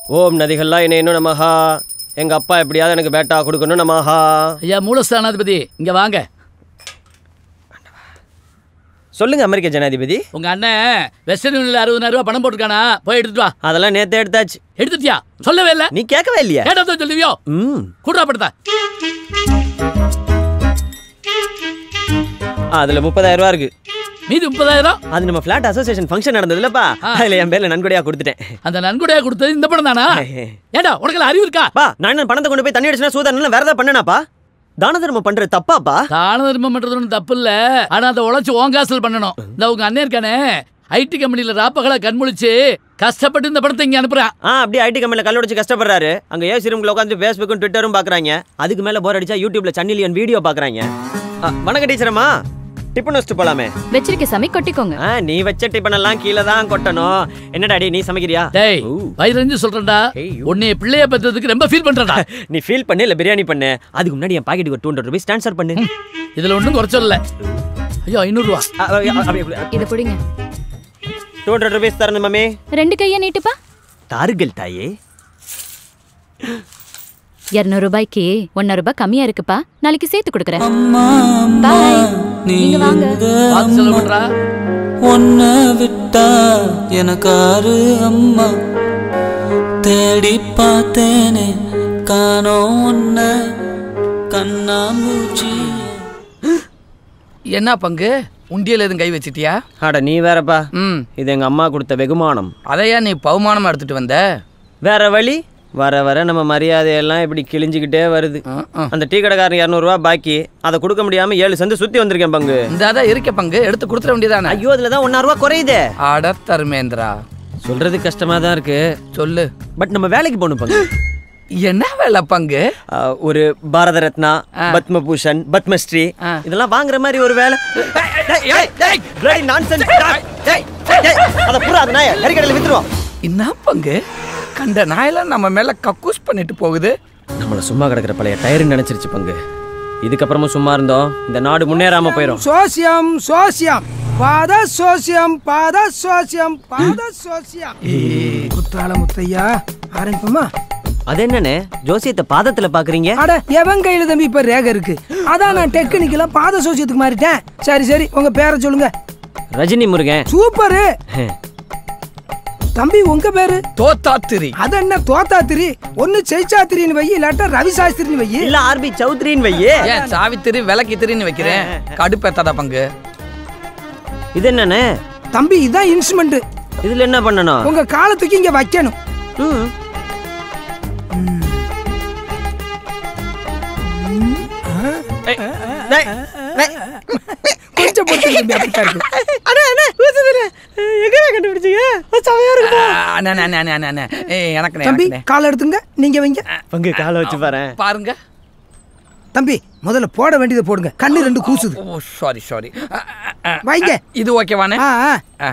ஓம் நதிகள்லாம் இணையணும் நமஹா எங்க அப்பா எப்படியாவது எனக்கு பேட்டா கொடுக்கணும் நமஹா ஐயா மூலஸ்தானாதிபதி இங்க வாங்க சொல்லுங்க அமெரிக்க ஜனாதிபதி உங்க அண்ணன் வெஸ்டர்ன் யூனியன்ல அறுபதாயிரம் ரூபாய் பணம் போட்டுருக்கானா போய் எடுத்துட்டு வா அதெல்லாம் நேத்தே எடுத்தாச்சு எடுத்துட்டியா சொல்லவே இல்ல நீ கேட்கவே இல்லையா கேட்டதான் சொல்லுவியோ ம் கூடுறா படுத்தா ஆ, அதுல முப்பதாயிரம் ரூபா இருக்கு மீதி முப்பதாயிரம் அது நம்ம ஃபிளாட் அசோசியேஷன் ஃபங்க்ஷன் நடந்ததுலப்பா அதுல என் பேர்ல நன்கொடையா கொடுத்துட்டேன் அந்த நன்கொடையா கொடுத்தது இந்த படம் தானா ஏடா உனக்கு அறிவு இருக்கா பா நான் என்ன பணத்தை கொண்டு போய் தண்ணி அடிச்சுனா சூதாரம் வேற ஏதாவது பண்ணனாப்பா தான தர்மம் பண்றது தப்பாப்பா தான தர்மம் பண்றது ஒன்றும் தப்பு இல்ல ஆனா அதை உழைச்சு ஓங்காசல் பண்ணணும் இந்த உங்க அண்ணன் இருக்கானே ஐடி கம்பெனில ராப்பகலா கண்முழிச்சு கஷ்டப்பட்டு இந்த படத்தை இங்க அனுப்புறான் ஆ அப்படியே ஐடி கம்பெனில கல் உடைச்சு கஷ்டப்படுறாரு அங்க ஏசி ரூம்ல உட்காந்து ஃபேஸ்புக்கும் ட்விட்டரும் பாக்குறாங்க அதுக்கு மேல போர் அடிச்சா யூடியூப்ல சன்னிலியன் வீடியோ பாக்குறாங்க ஆ, வணக்கம் டீச்சரம்மா டிஃபன் வச்சுட்டு போலாமே வச்சிருக்க சமை கொட்டிக்கோங்க ஆ, நீ வச்ச டிஃபன் எல்லாம் கீழே தான் கொட்டணும் என்னடா டேய் நீ சமைக்கிறியா டேய் வயிறு சொல்றேன்டா உன்னை பிள்ளைய பெற்றதுக்கு ரொம்ப ஃபீல் பண்றடா நீ ஃபீல் பண்ணு இல்ல பிரியாணி பண்ணு அதுக்கு முன்னாடி என் பாக்கெட்டுக்கு ஒரு டூ ஹண்ட்ரட் ருபீஸ் ட்ரான்ஸ்ஃபர் பண்ணு இதுல ஒன்றும் குறைச்சல் இல்ல ஐயோ ஐநூறுரூவா இத புடிங்க டூ ஹண்ட்ரட் ருபீஸ் தரணும் மம்மி ரெண்டு கைய நீட்டுப்பா தாருங்கள் தாயே இருநூறு ரூபாய்க்கு ஒன்னூறு ரூபாய் கம்மியா இருக்குப்பா நாளைக்கு சேர்த்து கொடுக்குறேன் பாய் நீங்க வாங்க பார்த்து சொல்ல பண்றா உன்னை விட்டா எனக்காரு அம்மா தேடி பார்த்தேனே காணோம் உன்னை கண்ணாமூச்சி என்ன பங்கு உண்டியல் எதுவும் கை வச்சிட்டியா அட நீ வேறப்பா ம் இது எங்க அம்மா கொடுத்த வெகுமானம் அதையா நீ பவுமானமா எடுத்துட்டு வந்த வேற வழி வர வர நம்ம மரியாதையெல்லாம் இப்படி கிழிஞ்சுக்கிட்டே வருது அந்த டீ கடைக்காரன் இரநூறுவா பாக்கி அதை கொடுக்க முடியாம ஏழு சந்து சுத்தி வந்திருக்கேன் பங்கு இந்த அதான் இருக்க பங்கு எடுத்து கொடுத்துட வேண்டியதானே ஐயோ அதுல தான் ஒன்னா ரூபா குறையுதே அட தர்மேந்திரா சொல்றது கஷ்டமா தான் இருக்கு சொல்லு பட் நம்ம வேலைக்கு போகணும் பங்கு என்ன வேலை பங்கு ஆ, ஒரு பாரத ரத்னா பத்மபூஷன் பத்மஸ்ரீ இதெல்லாம் வாங்குற மாதிரி ஒரு வேலை Bloody nonsense. டேய், டேய், அத பூரா அது நாய கறிக்கடையில வித்துருவோம் என்ன பங்கு கண்ட நாயெல்லாம் நம்ம மேல கக்கூஸ் பண்ணிட்டு போகுது நம்மள சும்மா கிடக்குற பழைய டயர்னு நினைச்சிருச்சு பங்கு இதுக்கப்புறமும் சும்மா இருந்தோம் இந்த நாடு முன்னேறாம போயிடும் சோசியம் சோசியம் பாத சோசியம் பாத சோசியம் பாத சோசியம் குத்தால முத்தையா ஆரம்பிப்போமா அது என்னண்ணே ஜோசியத்தை பாதத்துல பாக்குறீங்க அட எவன் கையில தம்பி இப்ப ரேக இருக்கு அதான் நான் டெக்னிக்கலா பாத சோசியத்துக்கு மாறிட்டேன் சரி சரி உங்க பேரை சொல்லுங்க ரஜினி முருகன் சூப்பரு தம்பி உங்க பேரு தோத்தாத்திரி அது என்ன தோத்தாத்திரி ஒண்ணு செய்சாத்திரின்னு வை இல்லாட்டா ரவி சாஸ்திரின்னு வை இல்ல ஆர்பி சௌத்ரின்னு வையே ஏன் சாவித்திரி விளக்கித்திரின்னு வைக்கிறேன் கடுப்பேத்தாதா பங்கு இது என்னண்ணே தம்பி இதான் இன்ஸ்ட்ருமெண்ட் இதுல என்ன பண்ணணும் உங்க காலத்துக்கு இங்க வைக்கணும் ம். கொஞ்சம் பொறுத்து தம்பி அப்படித்தான் இருக்கு அண்ணே, அண்ணே, அண்ணே, அண்ணே, அண்ணே. ஏய், எனக்குண்ணே, தம்பி எனக்குண்ணே. காலை எடுத்துங்க நீங்க வைங்க பங்கு காலை வச்சு பாரு பாருங்க தம்பி முதல்ல போட வேண்டியதை போடுங்க கண்ணு ரெண்டு கூசுது ஓ சாரி சாரி வைங்க இது ஓகேவானே ஆ ஆ. ஆ.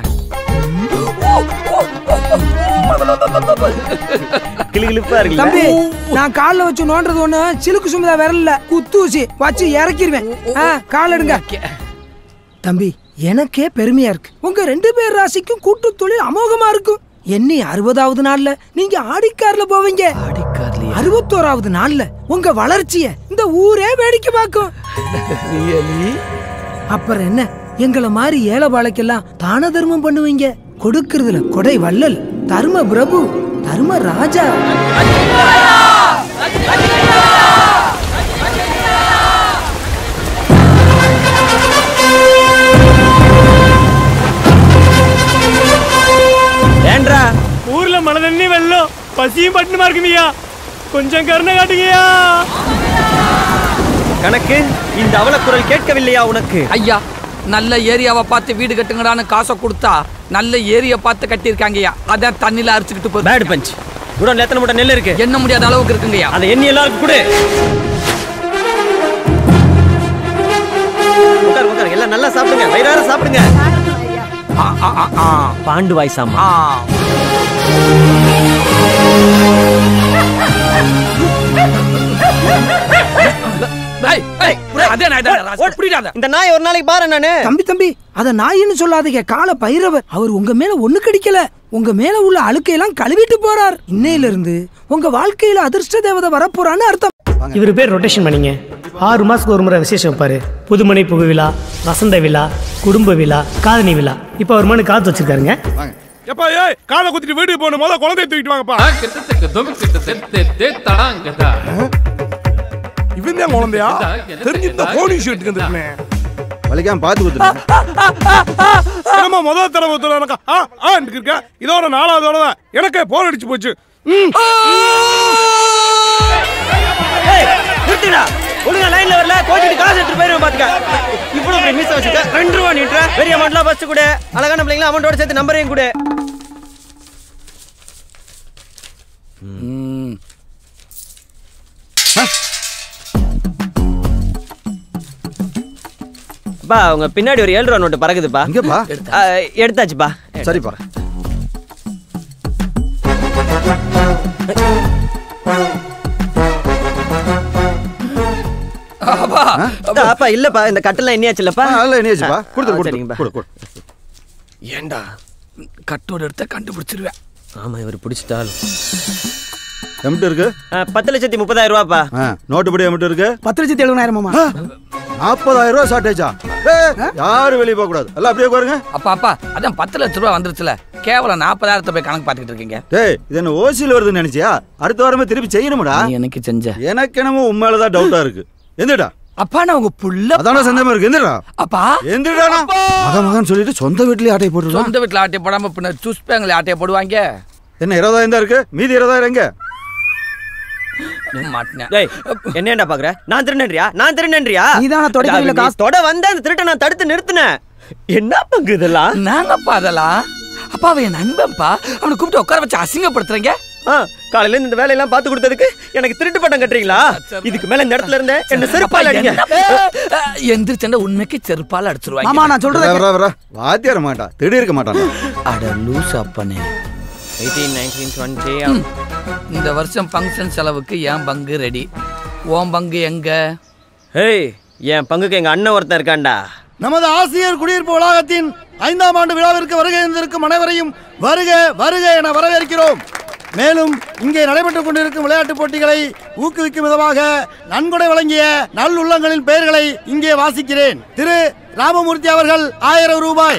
கிளுகிளுப்பா இருக்குல்ல தம்பி நான் கால்ல வச்சு நோண்டது ஒண்ணு சிலுக்கு சுமதா விரல்ல குத்து ஊசி வச்சு இறக்கிருவேன் ஆ, கால் எடுங்க தம்பி எனக்கே பெருமையா இருக்கு உங்க ரெண்டு பேர் ராசிக்கும் கூட்டு தொழில் அமோகமா இருக்கும் எண்ணி அறுபதாவது நாள்ல நீங்க ஆடிக்கார்ல போவீங்க அறுபத்தோராவது நாள்ல உங்க வளர்ச்சிய இந்த ஊரே வேடிக்கை பார்க்கும் அப்புறம் என்ன எங்கள மாதிரி ஏழை பாழைக்கெல்லாம் தான தர்மம் பண்ணுவீங்க கொடுக்கறதுல கொடை வள்ளல் தர்ம பிரபு தர்ம ராஜா ஏன்றா ஊர்ல மழை தண்ணி வெள்ளம் பசியும் பட்டுமா இருக்குங்கய்யா கொஞ்சம் கருணை காட்டுங்கய்யா கணக்கு இந்த அவலக்குரல் கேட்கவில்லையா உனக்கு ஐயா நல்ல ஏரியாவை பார்த்து வீடு கட்டுங்கடான்னு காசை கொடுத்தா நல்ல ஏரியா பார்த்து கட்டியிருக்காங்கய்யா அதான் தண்ணியில அரிச்சுக்கிட்டு போகுது பேட் பஞ்ச் குடோன்ல எத்தனை மூட்டை நெல் இருக்கு எண்ண முடியாத அளவுக்கு இருக்குங்கய்யா அதை எண்ணி எல்லாருக்கும் கொடு உட்காரு உட்காரு எல்லாம் நல்லா சாப்பிடுங்க வயிறார சாப்பிடுங்க பாண்டு வாய்ஸாமா ஏய், ஏய், அதே நாய் தான் ராஸ்கல். புரியாத இந்த நாய் ஒரு நாளைக்கு பாரு நானு தம்பி தம்பி அத நாயின்னு சொல்லாதீங்க கால பைரவர் அவர் உங்க மேல ஒண்ணு கடிக்கல உங்க மேல உள்ள அழுக்கையெல்லாம் கழுவிட்டு போறார் இன்னையில இருந்து உங்க வாழ்க்கையில அதிர்ஷ்ட தேவதை வரப்போறான்னு அர்த்தம் இவர் பேர் ரொட்டேஷன் பண்ணிங்க ஆறு மாதத்துக்கு ஒரு முறை விசேஷம் வைப்பாரு புதுமனை புகு விழா வசந்த விழா குடும்ப விழா காதணி விழா இப்போ அவர் மனு காத்து வச்சிருக்காருங்க எப்பா ஏய் காதை குத்திட்டு வீட்டுக்கு போகணும் முதல்ல குழந்தைய தூக்கிட்டு வாங்கப்பா இவன் தான் குழந்தையா தெரிஞ்சிருந்தா போனி ஷூட்டுக்கு வந்துருக்கேன் வலிக்காம பார்த்து கொடுத்துருங்க என்னம்மா முதல் தடவை ஒருத்தர் எனக்கா ஆ ஆ இருக்க இதோட நாலாவதோட தான் எனக்கே போன் அடிச்சு போச்சு ம். ஏய், நிறுத்துடா ஒழுங்கா லைன்ல வரல கோச்சிட்டு காசு எடுத்து போயிருவேன் பாத்துக்க இவ்வளவு பெரிய மீச வச்சுக்க ரெண்டு ரூபா நீட்டுற பெரிய அமௌண்ட்லாம் ஃபர்ஸ்ட் கூட அழகான பிள்ளைங்களா அமௌண்டோட சேர்த்து நம்பரையும் கூட பா உங்க பின்னாடி ஒரு ஏழு ரூபா நோட்டு பறக்குதுப்பா இங்கப்பா ஆ, எடுத்தாச்சுப்பா சரிப்பா அப்பா ஆ, அப்பா இல்லப்பா இந்த கட்டெல்லாம் எண்ணியாச்சு இல்லப்பா ஆ, அதெல்லாம் எண்ணியாச்சுப்பா. கொடுத்துரு, ஆ, கொடுத்துரு. சரிங்கப்பா. கொடு, கொடு. ஏண்டா கட்டோட எடுத்த கண்டுபிடிச்சிருவேன் ஆமா இவர் பிடிச்சிட்டாலும் எம்பிட்டு இருக்கு பத்து லட்சத்தி முப்பதாயிரம் ரூபாப்பா ஆ, நோட்டுப்படி எம்பிட்டு இருக்கு பத்து லட்சத்தி எழுபதாயிரமாமா நாற்பதாயிரம் ரூபாய் ஷார்டேஜா யாரும் வெளியே போக கூடாது எல்லாம் அப்படியே உட்காருங்க அப்பா அப்பா அதான் பத்து லட்ச ரூபா வந்துருச்சுல கேவலம் நாற்பதாயிரத்தை போய் கணக்கு பார்த்துக்கிட்டு இருக்கீங்க டேய் இது என்ன ஓசியில் வருதுன்னு நினைச்சியா அடுத்த வாரமே திருப்பி செய்யணும்டா நீ எனக்கு செஞ்ச எனக்கு என்னமோ உண்மையிலதான் டவுட்டா இருக்கு எந்திரடா அப்பா நான் உங்க புள்ள அதான சந்தேகமா இருக்கு எந்திரடா அப்பா எந்திரடா மகன் மகன் சொல்லிட்டு சொந்த வீட்லயே ஆட்டை போட்டுருவான் சொந்த வீட்டுல ஆட்டையை போடாம பின்ன சூஸ் பேங்கில் ஆட்டையை போடுவாங்க என்ன இருபதாயிரம் தான் இருக்கு மீதி இருபதாயிரம் எங்க மாட்டினேன் டேய் என்னடா பாக்குற நான் திருடன்றியா நான் திருடன்றியா நீதானே தொடக்கத்துல காசு- தொட வந்த அந்த திருட்டை நான் தடுத்து நிறுத்தினேன் என்ன பங்கு இதெல்லாம் நாங்கப்பா அதெல்லாம் அப்பா அவன் என் நண்பன்ப்பா அவனை கூப்பிட்டு உட்கார வச்சு அசிங்கப்படுத்துறீங்க ஆ, காலையில இருந்து இந்த வேலையெல்லாம் பார்த்து கொடுத்ததுக்கு எனக்கு திருட்டு பட்டம் கட்டுறீங்களா இதுக்கு மேல இந்த இடத்துல இருந்தே என்ன செருப்பால் அடிங்க எந்திரிச்சண்ட உண்மைக்கு செருப்பால அடிச்சிருவாங்க மாமா நான் சொல்றத வர வர வாத்தியார மாட்டா திடீர் இருக்க மாட்டான் அட லூஸ் அப்பனே எயிட்டீன் நைன்டீன் டுவெண்ட்டி இந்த வருஷம் ஃபங்க்ஷன் செலவுக்கு என் பங்கு ரெடி உன் பங்கு எங்க ஹேய் என் பங்குக்கு எங்க அண்ணன் ஒருத்தன் இருக்கான்டா நமது ஆசிரியர் குடியிருப்பு வளாகத்தின் ஐந்தாம் ஆண்டு விழாவிற்கு வருகை இருந்திருக்கும் அனைவரையும் வருக வருக என வரவேற்கிறோம் மேலும் இங்கே நடைபெற்றுக் கொண்டிருக்கும் விளையாட்டுப் போட்டிகளை ஊக்குவிக்கும் விதமாக நன்கொடை வழங்கிய நல்லுள்ளங்களின் பெயர்களை இங்கே வாசிக்கிறேன் திரு ராமமூர்த்தி அவர்கள் ஆயிரம் ரூபாய்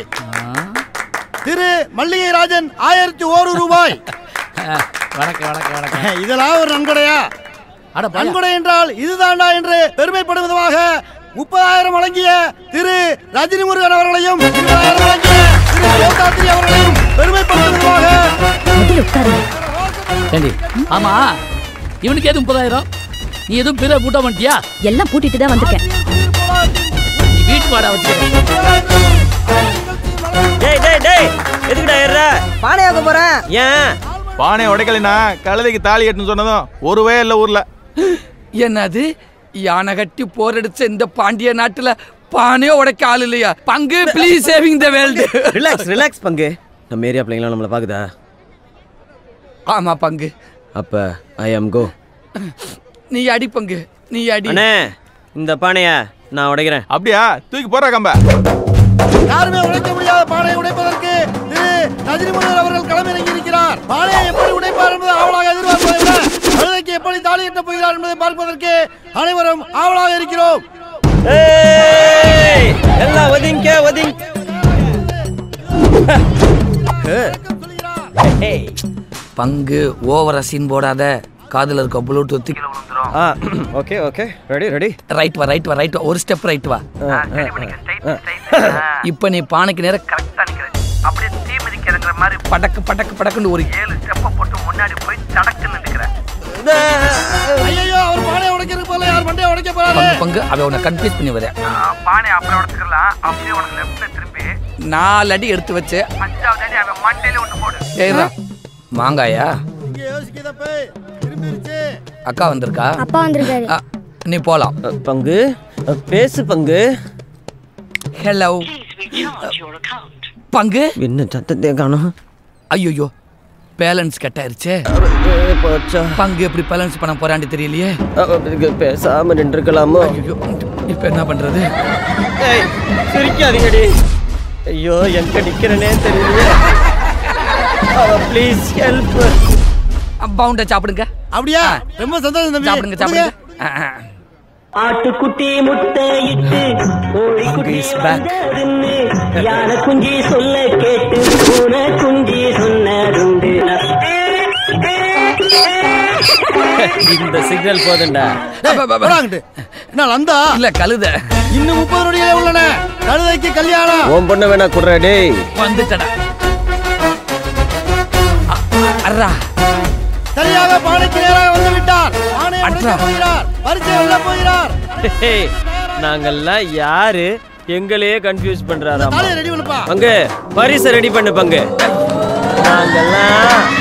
திரு மல்லிகை ராஜன் ஆயிரத்தி ஓரு ரூபாய் வணக்கம் வணக்கம் வணக்கம் இதெல்லாம் ஒரு நன்கொடையா அட போயா. நன்கொடை என்றால் இதுதான்டா என்று பெருமைப்படும் விதமாக முப்பதாயிரம் வழங்கிய திரு ரஜினி முருகன் அவர்களையும் இருபதாயிரம் வழங்கிய திரு கோதாத்திரி அவர்களையும் பெருமைப்படுத்தும் விதமாக முதல்ல உட்காருங்க ஏண்டி ஆமா இவனுக்கு எது முப்பதாயிரம் நீ எதுவும் பிற கூட்ட மாட்டியா எல்லாம் பூட்டிட்டு தான் வந்திருக்கேன் நீ வீட்டு வாடா வச்சு டேய் டேய் டேய் எதுக்குடா ஏறுற பானையாக்க போறேன் ஏன் பானை உடைக்கலைனா கழுதைக்கு தாலி கட்டுன்னு சொன்னதும் ஒரு வே இல்ல ஊர்ல என்னது யானை கட்டி போரடிச்ச இந்த பாண்டிய நாட்டுல பானையோ உடைக்க ஆள் இல்லையா பங்கு please saving the world relax relax பங்கு நம்ம ஏரியா பிள்ளைங்களாம் நம்மளை பாக்குதா ஆமா பங்கு அப்ப ஐ அம் கோ நீ அடி பங்கு நீ அடி அண்ணே இந்த பானைய நான் உடைக்கிறேன் அப்படியா தூக்கி போற கம்ப யாருமே உடைக்க முடியாத பானையை உடைப்பதற்கு திரு ரஜினி முருகன் அவர்கள் களமிறங்கி இருக்கிறார் பானையை எப்படி உடைப்பார் என்பதை ஆவலாக எதிர்பார்ப்பதை விட கழுதைக்கு எப்படி தாலி கட்டப் போகிறார் என்பதை பார்ப்பதற்கு அனைவரும் ஆவலாக இருக்கிறோம் ஏய் எல்லாம் ஒதுங்க ஒதுங்க ஏய் பங்கு ஓவரா சீன் போடாத காதுல இருக்க ப்ளூடூத் ஆ okay okay ready ready right வா ரைட் வா ரைட் வா ஒரு ஸ்டெப் ரைட் வா இப்போ நீ பானைக்கு நேரம் கரெக்டா நிக்கிற அப்படியே தீ மிதிக்கிறங்கிற மாதிரி படக்கு படக்கு படக்குன்னு ஒரு ஏழு ஸ்டெப்பை போட்டு முன்னாடி போய் தடக்குன்னு நிக்கிற ஐயோ அவர் பானையை உடைக்கிறது போல யார் மண்டையை உடைக்க போறாரு பங்கு பங்கு அவ உன்னை கன்ஃபியூஸ் பண்ணி வர பானை அப்புறம் உடச்சுக்கலாம் அப்படியே உனக்கு லெஃப்ட்ல திரும்பி நாலு அடி எடுத்து வச்சு அஞ்சாவது அடி அவன் மண்டையில ஒன்று போடு ஏறா மாங்காயா இங்க யோசிக்கிறப்ப திரும்பிருச்சு அக்கா வந்திருக்கா அப்பா வந்திருக்காரு ஆ, நீ போலாம் பங்கு பேசு பங்கு ஹலோ பங்கு என்ன சத்தத்தை காணோம் ஐயோ பேலன்ஸ் கட் ஆயிருச்சே போச்சா பங்கு எப்படி பேலன்ஸ் பண்ண போறான்னு தெரியலையே பேசாம நின்றுக்கலாமோ ஐயோ இப்ப என்ன பண்றது ஏய் சிரிக்காதீங்கடி ஐயோ எங்க நிக்கிறேனே தெரியலையே ப்ளீஸ் ஹெல்ப் பவுண்ட சாப்பிடுங்க அப்படியா ரொம்ப சந்தோஷம் தம்பி சாப்பிடுங்க சாப்பிடுங்க ஆ, ஆ. ஆட்டுக்குட்டி முட்டையிட்டு கோழி குட்டி வந்ததுன்னு யானை குஞ்சி சொல்ல கேட்டு பூனை குஞ்சி சொன்னதுண்டு இந்த சிக்னல் போதுண்டா வராங்கட்டு என்ன லந்தா இல்ல கழுத இன்னும் முப்பது நொடிகளே உள்ளன கழுதைக்கு கல்யாணம் உன் பொண்ணு வேணா குடுறா டேய் வந்துட்டடா அ, அர்ரா சரியாக பானைக்கு நேராக வந்து விட்டார் பானையை உடைக்க அட்ரா. போகிறார் பரிச்சை வெல்ல போகிறார் டேய், நாங்கெல்லாம் யாரு எங்களையே கன்ஃபியூஸ் பண்றாராம் தாலியை ரெடி பண்ணுப்பா பங்கு பரிசை ரெடி பண்ணு பங்கு நாங்கெல்லாம்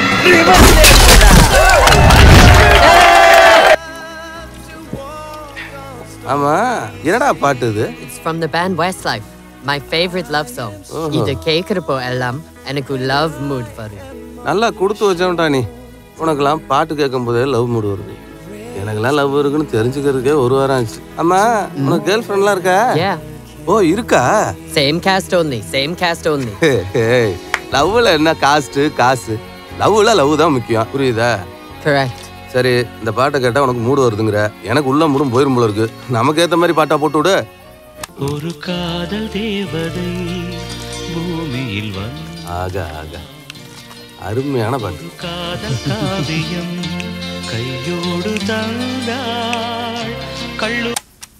ஆமா என்னடா பாட்டு இது It's from the band Westlife. My favorite love song. இது கேக்குறப்போ எல்லாம் எனக்கு love mood வரும் நல்லா கொடுத்து வச்சவன்டா நீ உனக்கெல்லாம் பாட்டு கேட்கும் போதே லவ் மூடு வருது எனக்கெல்லாம் லவ் இருக்குன்னு தெரிஞ்சுக்கிறதுக்கே ஒரு வாரம் ஆச்சு ஆமா உனக்கு கேர்ள் ஃப்ரெண்ட்லாம் இருக்கா Yeah. ஓ இருக்கா Same cast only. Same cast only. லவ்ல என்ன காஸ்ட் காசு லவ்ல லவ் தான் முக்கியம் புரியுதா Correct. சரி இந்த பாட்டை கேட்டா உனக்கு மூடு வருதுங்கிற எனக்கு உள்ள மூடும் போயிரும் போல இருக்கு நமக்கு ஏத்த மாதிரி பாட்டா போட்டு விடு ஒரு காதல் தேவதை பூமியில் வந்து ஆக ஆக அருமையான பாட்டு காதல் காவியம் கையோடு தந்தாள் கள்ளு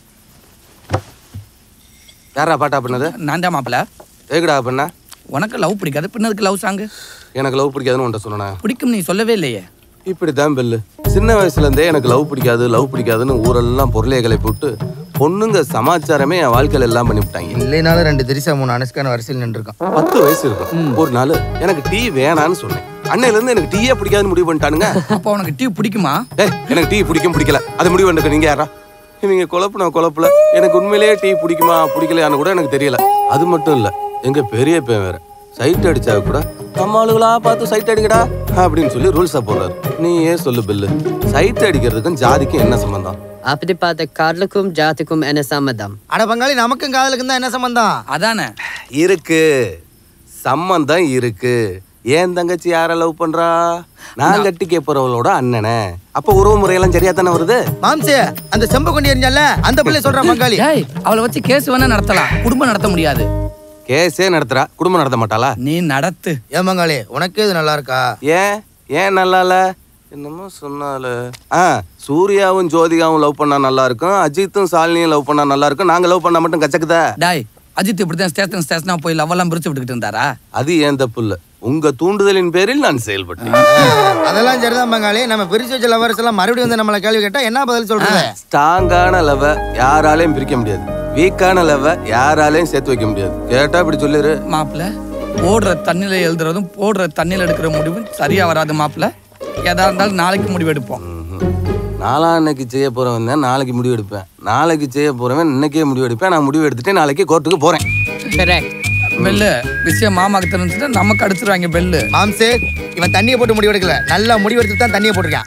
யாரா பாட்டா பண்ணது நான் தான் மாப்பிள ஏகடா பண்ண உனக்கு லவ் பிடிக்காது பின்னதுக்கு லவ் சாங் எனக்கு லவ் பிடிக்காதுன்னு உன்ட்ட சொன்னேனா பிடிக்கும் நீ சொல்லவே இல்லையே இப்படித்தான் பெல்லு சின்ன வயசுல இருந்தே எனக்கு லவ் பிடிக்காது லவ் பிடிக்காதுன்னு ஊரெல்லாம் பொருளையை கிளப்பி விட்டு பொண்ணுங்க சமாச்சாரமே என் வாழ்க்கையில எல்லாம் பண்ணி விட்டாங்க இல்லைனாலும் ரெண்டு திரிசா மூணு அனுஷ்கான வரிசையில் நின்றுருக்கான் பத்து வயசு இருக்கும் ஒரு நாள் எனக்கு டீ வேணான்னு சொன்னேன் அன்னையில இருந்து எனக்கு டீயே பிடிக்காதுன்னு முடிவு பண்ணிட்டானுங்க அப்போ உனக்கு டீ பிடிக்குமா ஏய் எனக்கு டீ பிடிக்கும் பிடிக்கல அது முடிவு பண்ணிட்டு நீங்க யாரா இவங்க குழப்புனா குழப்பல எனக்கு உண்மையிலேயே டீ பிடிக்குமா பிடிக்கலையான்னு கூட எனக்கு தெரியல அது மட்டும் இல்ல எங்க பெரிய பையன் வேற சைட் அடிச்சா கூட நம்ம ஆளுகளா பார்த்து சைட் அடிக்கடா அப்படின்னு சொல்லி ரூல்ஸா போடுறாரு நீ ஏன் சொல்லு பில்லு சைட் அடிக்கிறதுக்கும் ஜாதிக்கும் என்ன சம்பந்தம் அப்படி பார்த்த காதலுக்கும் ஜாதிக்கும் என்ன சம்மதம் அட பங்காளி நமக்கும் காதலுக்கும் தான் என்ன சம்பந்தம் அதானே இருக்கு சம்பந்தம் இருக்கு ஏன் தங்கச்சி யார லவ் பண்றா நான் கட்டிக்க போறவளோட அண்ணனே அப்ப உறவு முறையெல்லாம் சரியா தானே வருது மாம்சே அந்த செம்ப கொண்டு எரிஞ்சல்ல அந்த பிள்ளை சொல்றான் பங்காளி ஏய் அவளை வச்சு கேஸ் வேணா நடத்தலாம் குடும்பம் நடத்த முடியாது கேஸே நடத்துறா குடும்பம் நடத்த மாட்டாளா நீ நடத்து ஏன் பங்காளி உனக்கே இது நல்லா இருக்கா ஏன் ஏன் நல்லா இல்ல என்னமோ சொன்னால ஆ சூர்யாவும் ஜோதிகாவும் லவ் பண்ணா நல்லா இருக்கும் அஜித்தும் சாலினியும் லவ் பண்ணா நல்லா இருக்கும் நாங்க லவ் பண்ணா மட்டும் கச்சக்குதா டாய் அஜித் இப்படிதான் ஸ்டேஷன் ஸ்டேஷனா போய் லவ் எல்லாம் பிரிச்சு விட்டுக்கிட்டு இருந்தாரா அது ஏன் தப்பு இல்ல உங்க தூண்டுதலின் பேரில் நான் செயல்பட்டேன் அதெல்லாம் சரிதான் பங்காளி நம்ம பிரிச்சு வச்ச லவர்ஸ் எல்லாம் மறுபடியும் வந்து நம்மள கேள்வி கேட்டா என்ன பதில் சொல்றது ஸ்ட்ராங்கான லவ யாராலையும் பிரிக்க முடியாது வீக்கான லவ யாராலையும் சேர்த்து வைக்க முடியாது கேட்டா இப்படி சொல்லிரு மாப்பிள ஓடுற தண்ணியில எழுதுறதும் போடுற தண்ணியில எடுக்கிற முடிவும் சரியா வராது மாப்பிள எதா இருந்தாலும் நாளைக்கு முடிவு எடுப்போம் நாளா அன்னைக்கு செய்ய போறவன் தான் நாளைக்கு முடிவு எடுப்பேன் நாளைக்கு செய்ய போறவன் இன்னைக்கே முடிவு எடுப்பேன் நான் முடிவு எடுத்துட்டு நாளைக்கு கோர்ட்டுக்கு போறேன் கரெக்ட் பெல்லு விஷயம் மாமாக்கு தெரிஞ்சுட்டு நமக்கு அடிச்சிருவாங்க பெல்லு மாம்சே இவன் தண்ணியை போட்டு முடிவு எடுக்கல நல்லா முடிவு எடுத்து தான் தண்ணியை போட்டிருக்கான்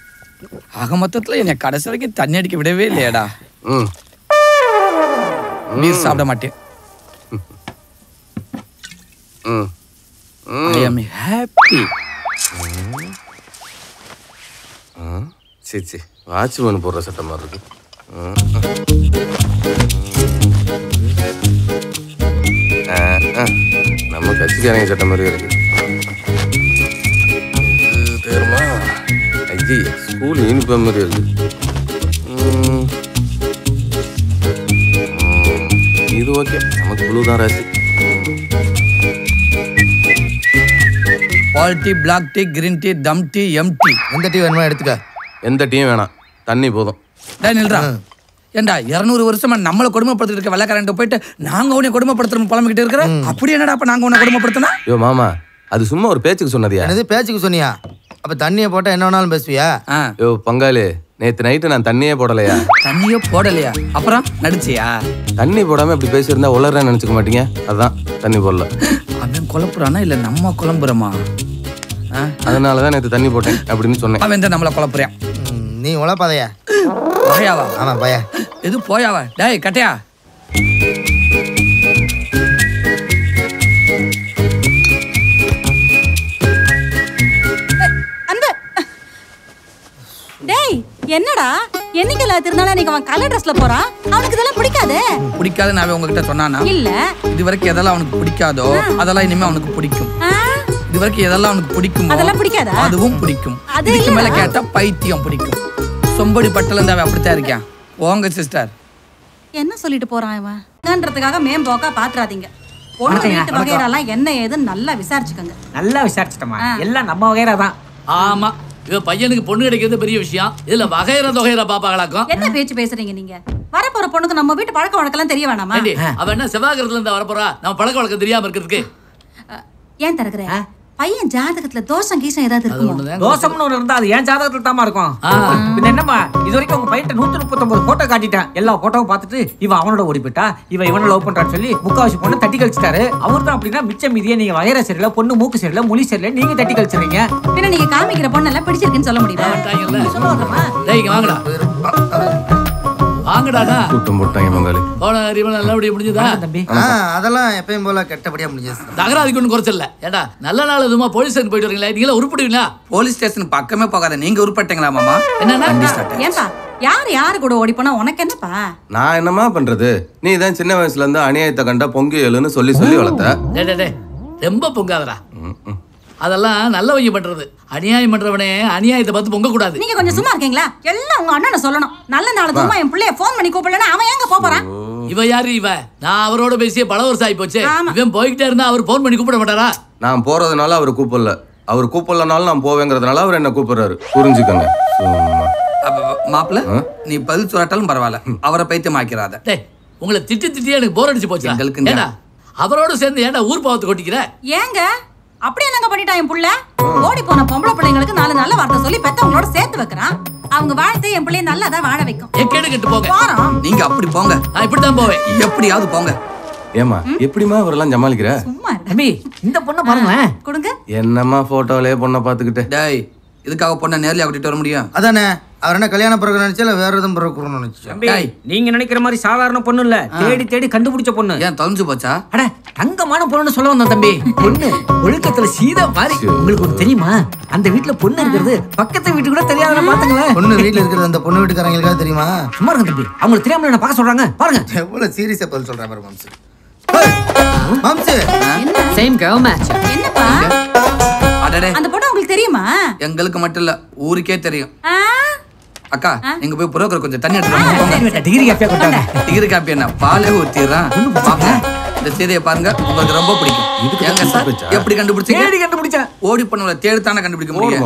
ஆக மொத்தத்துல என்னை கடைசி வரைக்கும் தண்ணி அடிக்க விடவே இல்லையாடா ம் நீர் சாப்பிட மாட்டேன் ம் ஐ அம் ஹாப்பி சரி சரி வாட்ச்மேன் போடுற சட்டை மாதிரி இருக்கு ம். ஆ, ஆ. நம்ம கட்சிக்காரங்க சட்டை மாதிரி இருக்கு இது தெரியுமா ஐயே ஸ்கூல் யூனிஃபார்ம் மாதிரி இருக்கு ம். ம். இது ஓகே நமக்கு ப்ளூ தான் ராசி பால் tea black tea green tea தம் டீ எம் டீ எந்த டீ வேணுமோ எடுத்துக்க எந்த டீயும் வேணாம் தண்ணி போதும் டேய் நில்றா ஏண்டா இருநூறு வருஷமா நம்மளை கொடுமைப்படுத்திட்டு இருக்க வெள்ளக்காரன் போயிட்டு நாங்க உன்னை கொடுமைப்படுத்துறோம் புலம்பிக்கிட்டு இருக்கிற அப்படி என்னடா அப்ப நாங்க உன்னை கொடுமைப்படுத்தினா ஐயோ மாமா அது சும்மா ஒரு பேச்சுக்கு சொன்னதியா என்னது பேச்சுக்கு சொன்னியா அப்ப தண்ணியை போட்டா என்ன வேணாலும் பேசுவியா யோ பங்காளி நேத்து நைட்டு நான் தண்ணியே போடலையா தண்ணியோ போடலையா அப்புறம் நடிச்சியா தண்ணி போடாம இப்படி பேசியிருந்தா உளறேன்னு நினைச்சுக்க மாட்டீங்க அதான் தண்ணி போடல அவன் குழப்புறானா இல்ல நம்ம குழம்புறோமா ஆ? அதனாலதான் நேத்து தண்ணி போட்டேன் அப்படின்னு சொன்னேன் அவன் தான் நம்மள குழப்புறான் நீ உழப்பாதையா பகையாவா ஆமா பையா எது போயாவா டேய் கட்டையா அந்த டேய் என்னடா என்னைக்கு திருநாளா நீங்க அவன் கலர் ட்ரெஸ்ல போறான் அவனுக்கு இதெல்லாம் பிடிக்காதே பிடிக்காதுன்னு அவன் உங்ககிட்ட சொன்னானா இல்ல இது வரைக்கும் எதெல்லாம் அவனுக்கு பிடிக்காதோ அதெல்லாம் இனிமே அவனுக்கு பிடிக்கும் ஆ, இது வரைக்கும் எதெல்லாம் அவனுக்கு பிடிக்குமோ அதெல்லாம் பிடிக்காதா? அதுவும் பிடிக்கும் அது இதுக்கு மேல இல்லடா. கேட்டா பைத்தியம் பிடிக்கும் சொம்படி பட்டல இருந்து அவன் அப்படித்தான் இருக்கான் போங்க சிஸ்டர் என்ன சொல்லிட்டு போறான் இவன் என்னன்றதுக்காக மேம்போக்கா பாத்துறாதீங்க பொண்ணு வணக்கங்க, வீட்டு வணக்கம். வகையெல்லாம் என்ன ஏதுன்னு நல்லா விசாரிச்சுக்கோங்க நல்லா விசாரிச்சிட்டமா ஆ. எல்லாம் நம்ம வகைரா தான் ஆமா இவ பையனுக்கு பொண்ணு கிடைக்கிறது பெரிய விஷயம் இதுல வகையற தொகையற பாப்பாங்களாக்கும் என்ன பேச்சு பேசுறீங்க நீங்க வரப்போற பொண்ணுக்கு நம்ம வீட்டு பழக்க வழக்கெல்லாம் தெரிய வேணாமா ஏண்டி, அவ என்ன செவ்வாய்க்கிரத்துல இருந்து வரப்போறா நம்ம பழக்க வழக்கம் தெரியாம இருக்கிறதுக்கு ஏன் தரக்குற பையன் ஜாதகத்துல தோஷம் கீசம் ஏதாவது இருக்குமோ தோசம்னு ஒண்ணு இருந்தா அது ஏன் ஜாதகத்துல தாமா இருக்கும் பின்ன என்னம்மா இது வரைக்கும் உங்க பையன் நூத்தி முப்பத்தொன்பது போட்டோ காட்டிட்டேன் எல்லா போட்டோவும் பார்த்துட்டு இவன் அவனோட ஓடி போயிட்டா இவன் இவனை லவ் பண்றான்னு சொல்லி முக்காவாசி பொண்ணு தட்டி கழிச்சிட்டாரு அவர் தான் அப்படின்னா மிச்சம் மீதியே நீங்க வகைர சரியில்லை பொண்ணு மூக்கு சரியில்லை மொழி சரியில்லை நீங்க தட்டி கழிச்சிருங்க பின்ன நீங்க காமிக்கிற பொண்ணு எல்லாம் பிடிச்சிருக்குன்னு சொல்ல முடியுமா டேய் இங்க வாங்கடா வாங்கடாண்ணா கூட்டம் போட்டாங்க பங்காளி போன அறிவு நல்லபடியா முடிஞ்சதா தம்பி ஆ, அதெல்லாம் எப்பயும் போல கெட்டபடியா முடிஞ்சது தகராதுக்கு ஒன்றும் குறைச்சல ஏண்டா நல்ல நாள் எதுவுமா போலீஸ் ஸ்டேஷன் போயிட்டு வரீங்களா நீங்களா உருப்பிடுவீங்களா போலீஸ் ஸ்டேஷன் பக்கமே போகாத நீங்க உருப்பட்டீங்களா மாமா என்னன்னா ஏன்பா யார் யாரு கூட ஓடி போனா உனக்கு என்னப்பா நான் என்னம்மா பண்றது நீ தான் சின்ன வயசுல இருந்து அநியாயத்தை கண்டா பொங்கி எழுன்னு சொல்லி சொல்லி வளர்த்த டேய், டேய், டேய், ரொம்ப பொங்காதடா அதெல்லாம் நல்லவங்க பண்றது அநியாயம் பண்றவனே அநியாயத்தை பார்த்து பொங்க கூடாது நீங்க கொஞ்சம் சும்மா இருக்கீங்களா எல்லாம் உங்க அண்ணனை சொல்லணும் நல்ல நாள் தூரமா என் பிள்ளைய ஃபோன் பண்ணி கூப்பிடலன்னா அவன் எங்க போப் போறான் இவ யாரு இவ நான் அவரோட பேசிய பல வருஷம் ஆகி போச்சு இவன் போய்கிட்டே இருந்தா அவர் போன் பண்ணி கூப்பிட மாட்டாரா நான் போறதுனால அவர் கூப்பிடல அவர் கூப்பிடலனாலும் நான் போவேங்கிறதுனால அவர் என்ன கூப்பிடுறாரு புரிஞ்சுக்கங்க சும்மா. மாப்பிள்ள நீ பதில் சொல்லாட்டாலும் பரவாயில்ல அவரை பைத்தியம் ஆக்கிறாத டேய் உங்களை திட்டி திட்டி எனக்கு போர் அடிச்சு போச்சு எங்களுக்கு இந்த- ஏடா அவரோட சேர்ந்து ஏன்டா ஊர் பாவத்தை கொட்டிக்கிற ஏங்க அப்படி என்னங்க பண்ணிட்டான் என் புள்ள ஓடி போன பொம்பளை பிள்ளைங்களுக்கு நாலு நல்ல வார்த்தை சொல்லி பெத்தவங்களோட சேர்த்து வைக்கிறான் அவங்க வாழ்த்து என் பிள்ளைய நல்லா தான் வாழ வைக்கும் எக்கேடு கெட்டு போங்க போறோம் நீங்க அப்படி போங்க நான் இப்படித்தான் போவேன் எப்படியாவது போங்க ஏமா எப்படிம்மா இவரெல்லாம் சமாளிக்கிற தம்பி இந்த பொண்ணை பாருங்களேன் கொடுங்க என்னம்மா போட்டோவிலே பொண்ணை பார்த்துக்கிட்டு டேய் இதுக்காக பொண்ணை நேர்ல கூட்டிட்டு வர முடியும் அதானே அவர் என்ன கல்யாண பிறகு நினைச்சா இல்ல வேற எதுவும் பிறகு நினைச்சா தம்பி நீங்க நினைக்கிற மாதிரி சாதாரண பொண்ணு இல்ல தேடி தேடி கண்டுபிடிச்ச பொண்ணு ஏன் தொலைஞ்சு போச்சா அட தங்கமான பொண்ணுன்னு சொல்ல வந்தேன் தம்பி பொண்ணு ஒழுக்கத்துல சீதா மாதிரி உங்களுக்கு ஒண்ணு தெரியுமா அந்த வீட்டுல பொண்ணு இருக்கிறது பக்கத்து வீட்டு கூட தெரியாத பாத்துங்களேன் பொண்ணு வீட்டுல இருக்கிறது அந்த பொண்ணு வீட்டுக்காரங்களுக்காக தெரியுமா சும்மா இருங்க தம்பி அவங்களுக்கு தெரியாம என்ன பார்க்க சொல்றாங்க பாருங்க எவ்வளவு சீரியஸா பதில் சொல்றேன் பாரு மாம்சு மாம்சு சேம் கேர்ள் மேட்ச் என்னப்பா அடடே அந்த பொண்ணு உங்களுக்கு தெரியுமா எங்களுக்கு மட்டும் இல்ல ஊருக்கே தெரியும் ஆ? அக்கா நீங்க போய் புரோக்கர் கொஞ்சம் தண்ணி எடுத்து டிகிரி காப்பியா கொண்டாங்க டிகிரி காப்பி என்ன பாலே ஊத்திடுறான் மாப்பிள, இந்த செய்தியை பாருங்க உங்களுக்கு ரொம்ப பிடிக்கும் ஏங்க சார் எப்படி கண்டுபிடிச்சீங்க தேடி கண்டுபிடிச்சேன் ஓடி பண்ணுவல தேடி தானே கண்டுபிடிக்க முடியும்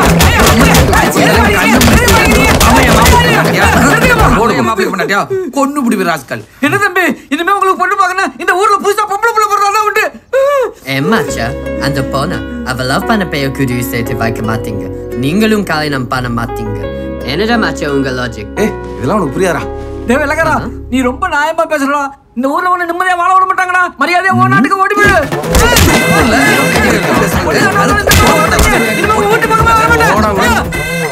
மாப்பிள்ளை பண்ணாட்டியா கொண்டு பிடிவி ராஸ்கல் என்ன தம்பி இனிமே உங்களுக்கு பொண்ணு பார்க்கணும் இந்த ஊர்ல புதுசா பொம்பளை புள்ள போறதா உண்டு ஏமாச்சா அந்த பொண்ணு அவ லவ் பண்ண பெயர் குருவி சேர்த்து வைக்க மாட்டீங்க நீங்களும் கல்யாணம் பண்ண மாட்டீங்க என்னடா மாச்சா உங்க லாஜிக் இதெல்லாம் உனக்கு புரியாதா தேவ இலக்கரா நீ ரொம்ப நியாயமா பேசுறா இந்த ஊர்ல ஒண்ணு நிம்மதியா வாழ விட மாட்டாங்கடா மரியாதையா ஓ நாட்டுக்கு ஓடி போயிடு இனிமே உங்க வீட்டு பக்கமே வர மாட்டேன்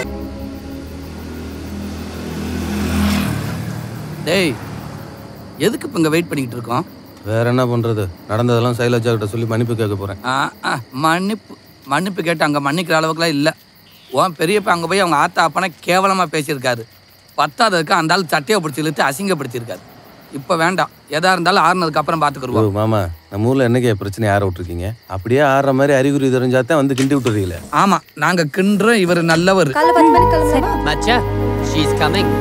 டேய் எதுக்கு இப்ப இங்க வெயிட் பண்ணிக்கிட்டு இருக்கோம் வேற என்ன பண்றது நடந்ததெல்லாம் சைலஜா கிட்ட சொல்லி மன்னிப்பு கேட்க போறேன் ஆ, ஆ, மன்னிப்பு மன்னிப்பு கேட்டு அங்க மன்னிக்கிற அளவுக்குலாம் இல்ல உன் பெரியப்ப அங்க போய் அவங்க ஆத்தா அப்பனா கேவலமா பேசியிருக்காரு பத்தாததுக்கு அந்த ஆள் சட்டையை பிடிச்சி இழுத்து அசிங்கப்படுத்தியிருக்காரு இப்ப வேண்டாம் எதா இருந்தாலும் ஆறுனதுக்கு அப்புறம் ஓ, பாத்துக்கிடுவோம் மாமா நம்ம ஊர்ல என்னைக்கு பிரச்சனை ஆற விட்டுருக்கீங்க அப்படியே ஆடுற மாதிரி அறிகுறி தெரிஞ்சாதான் வந்து கிண்டி விட்டுறீங்களே ஆமா நாங்க கிண்டுறோம் இவர் நல்லவர் மச்சா ஷீ இஸ் கமிங்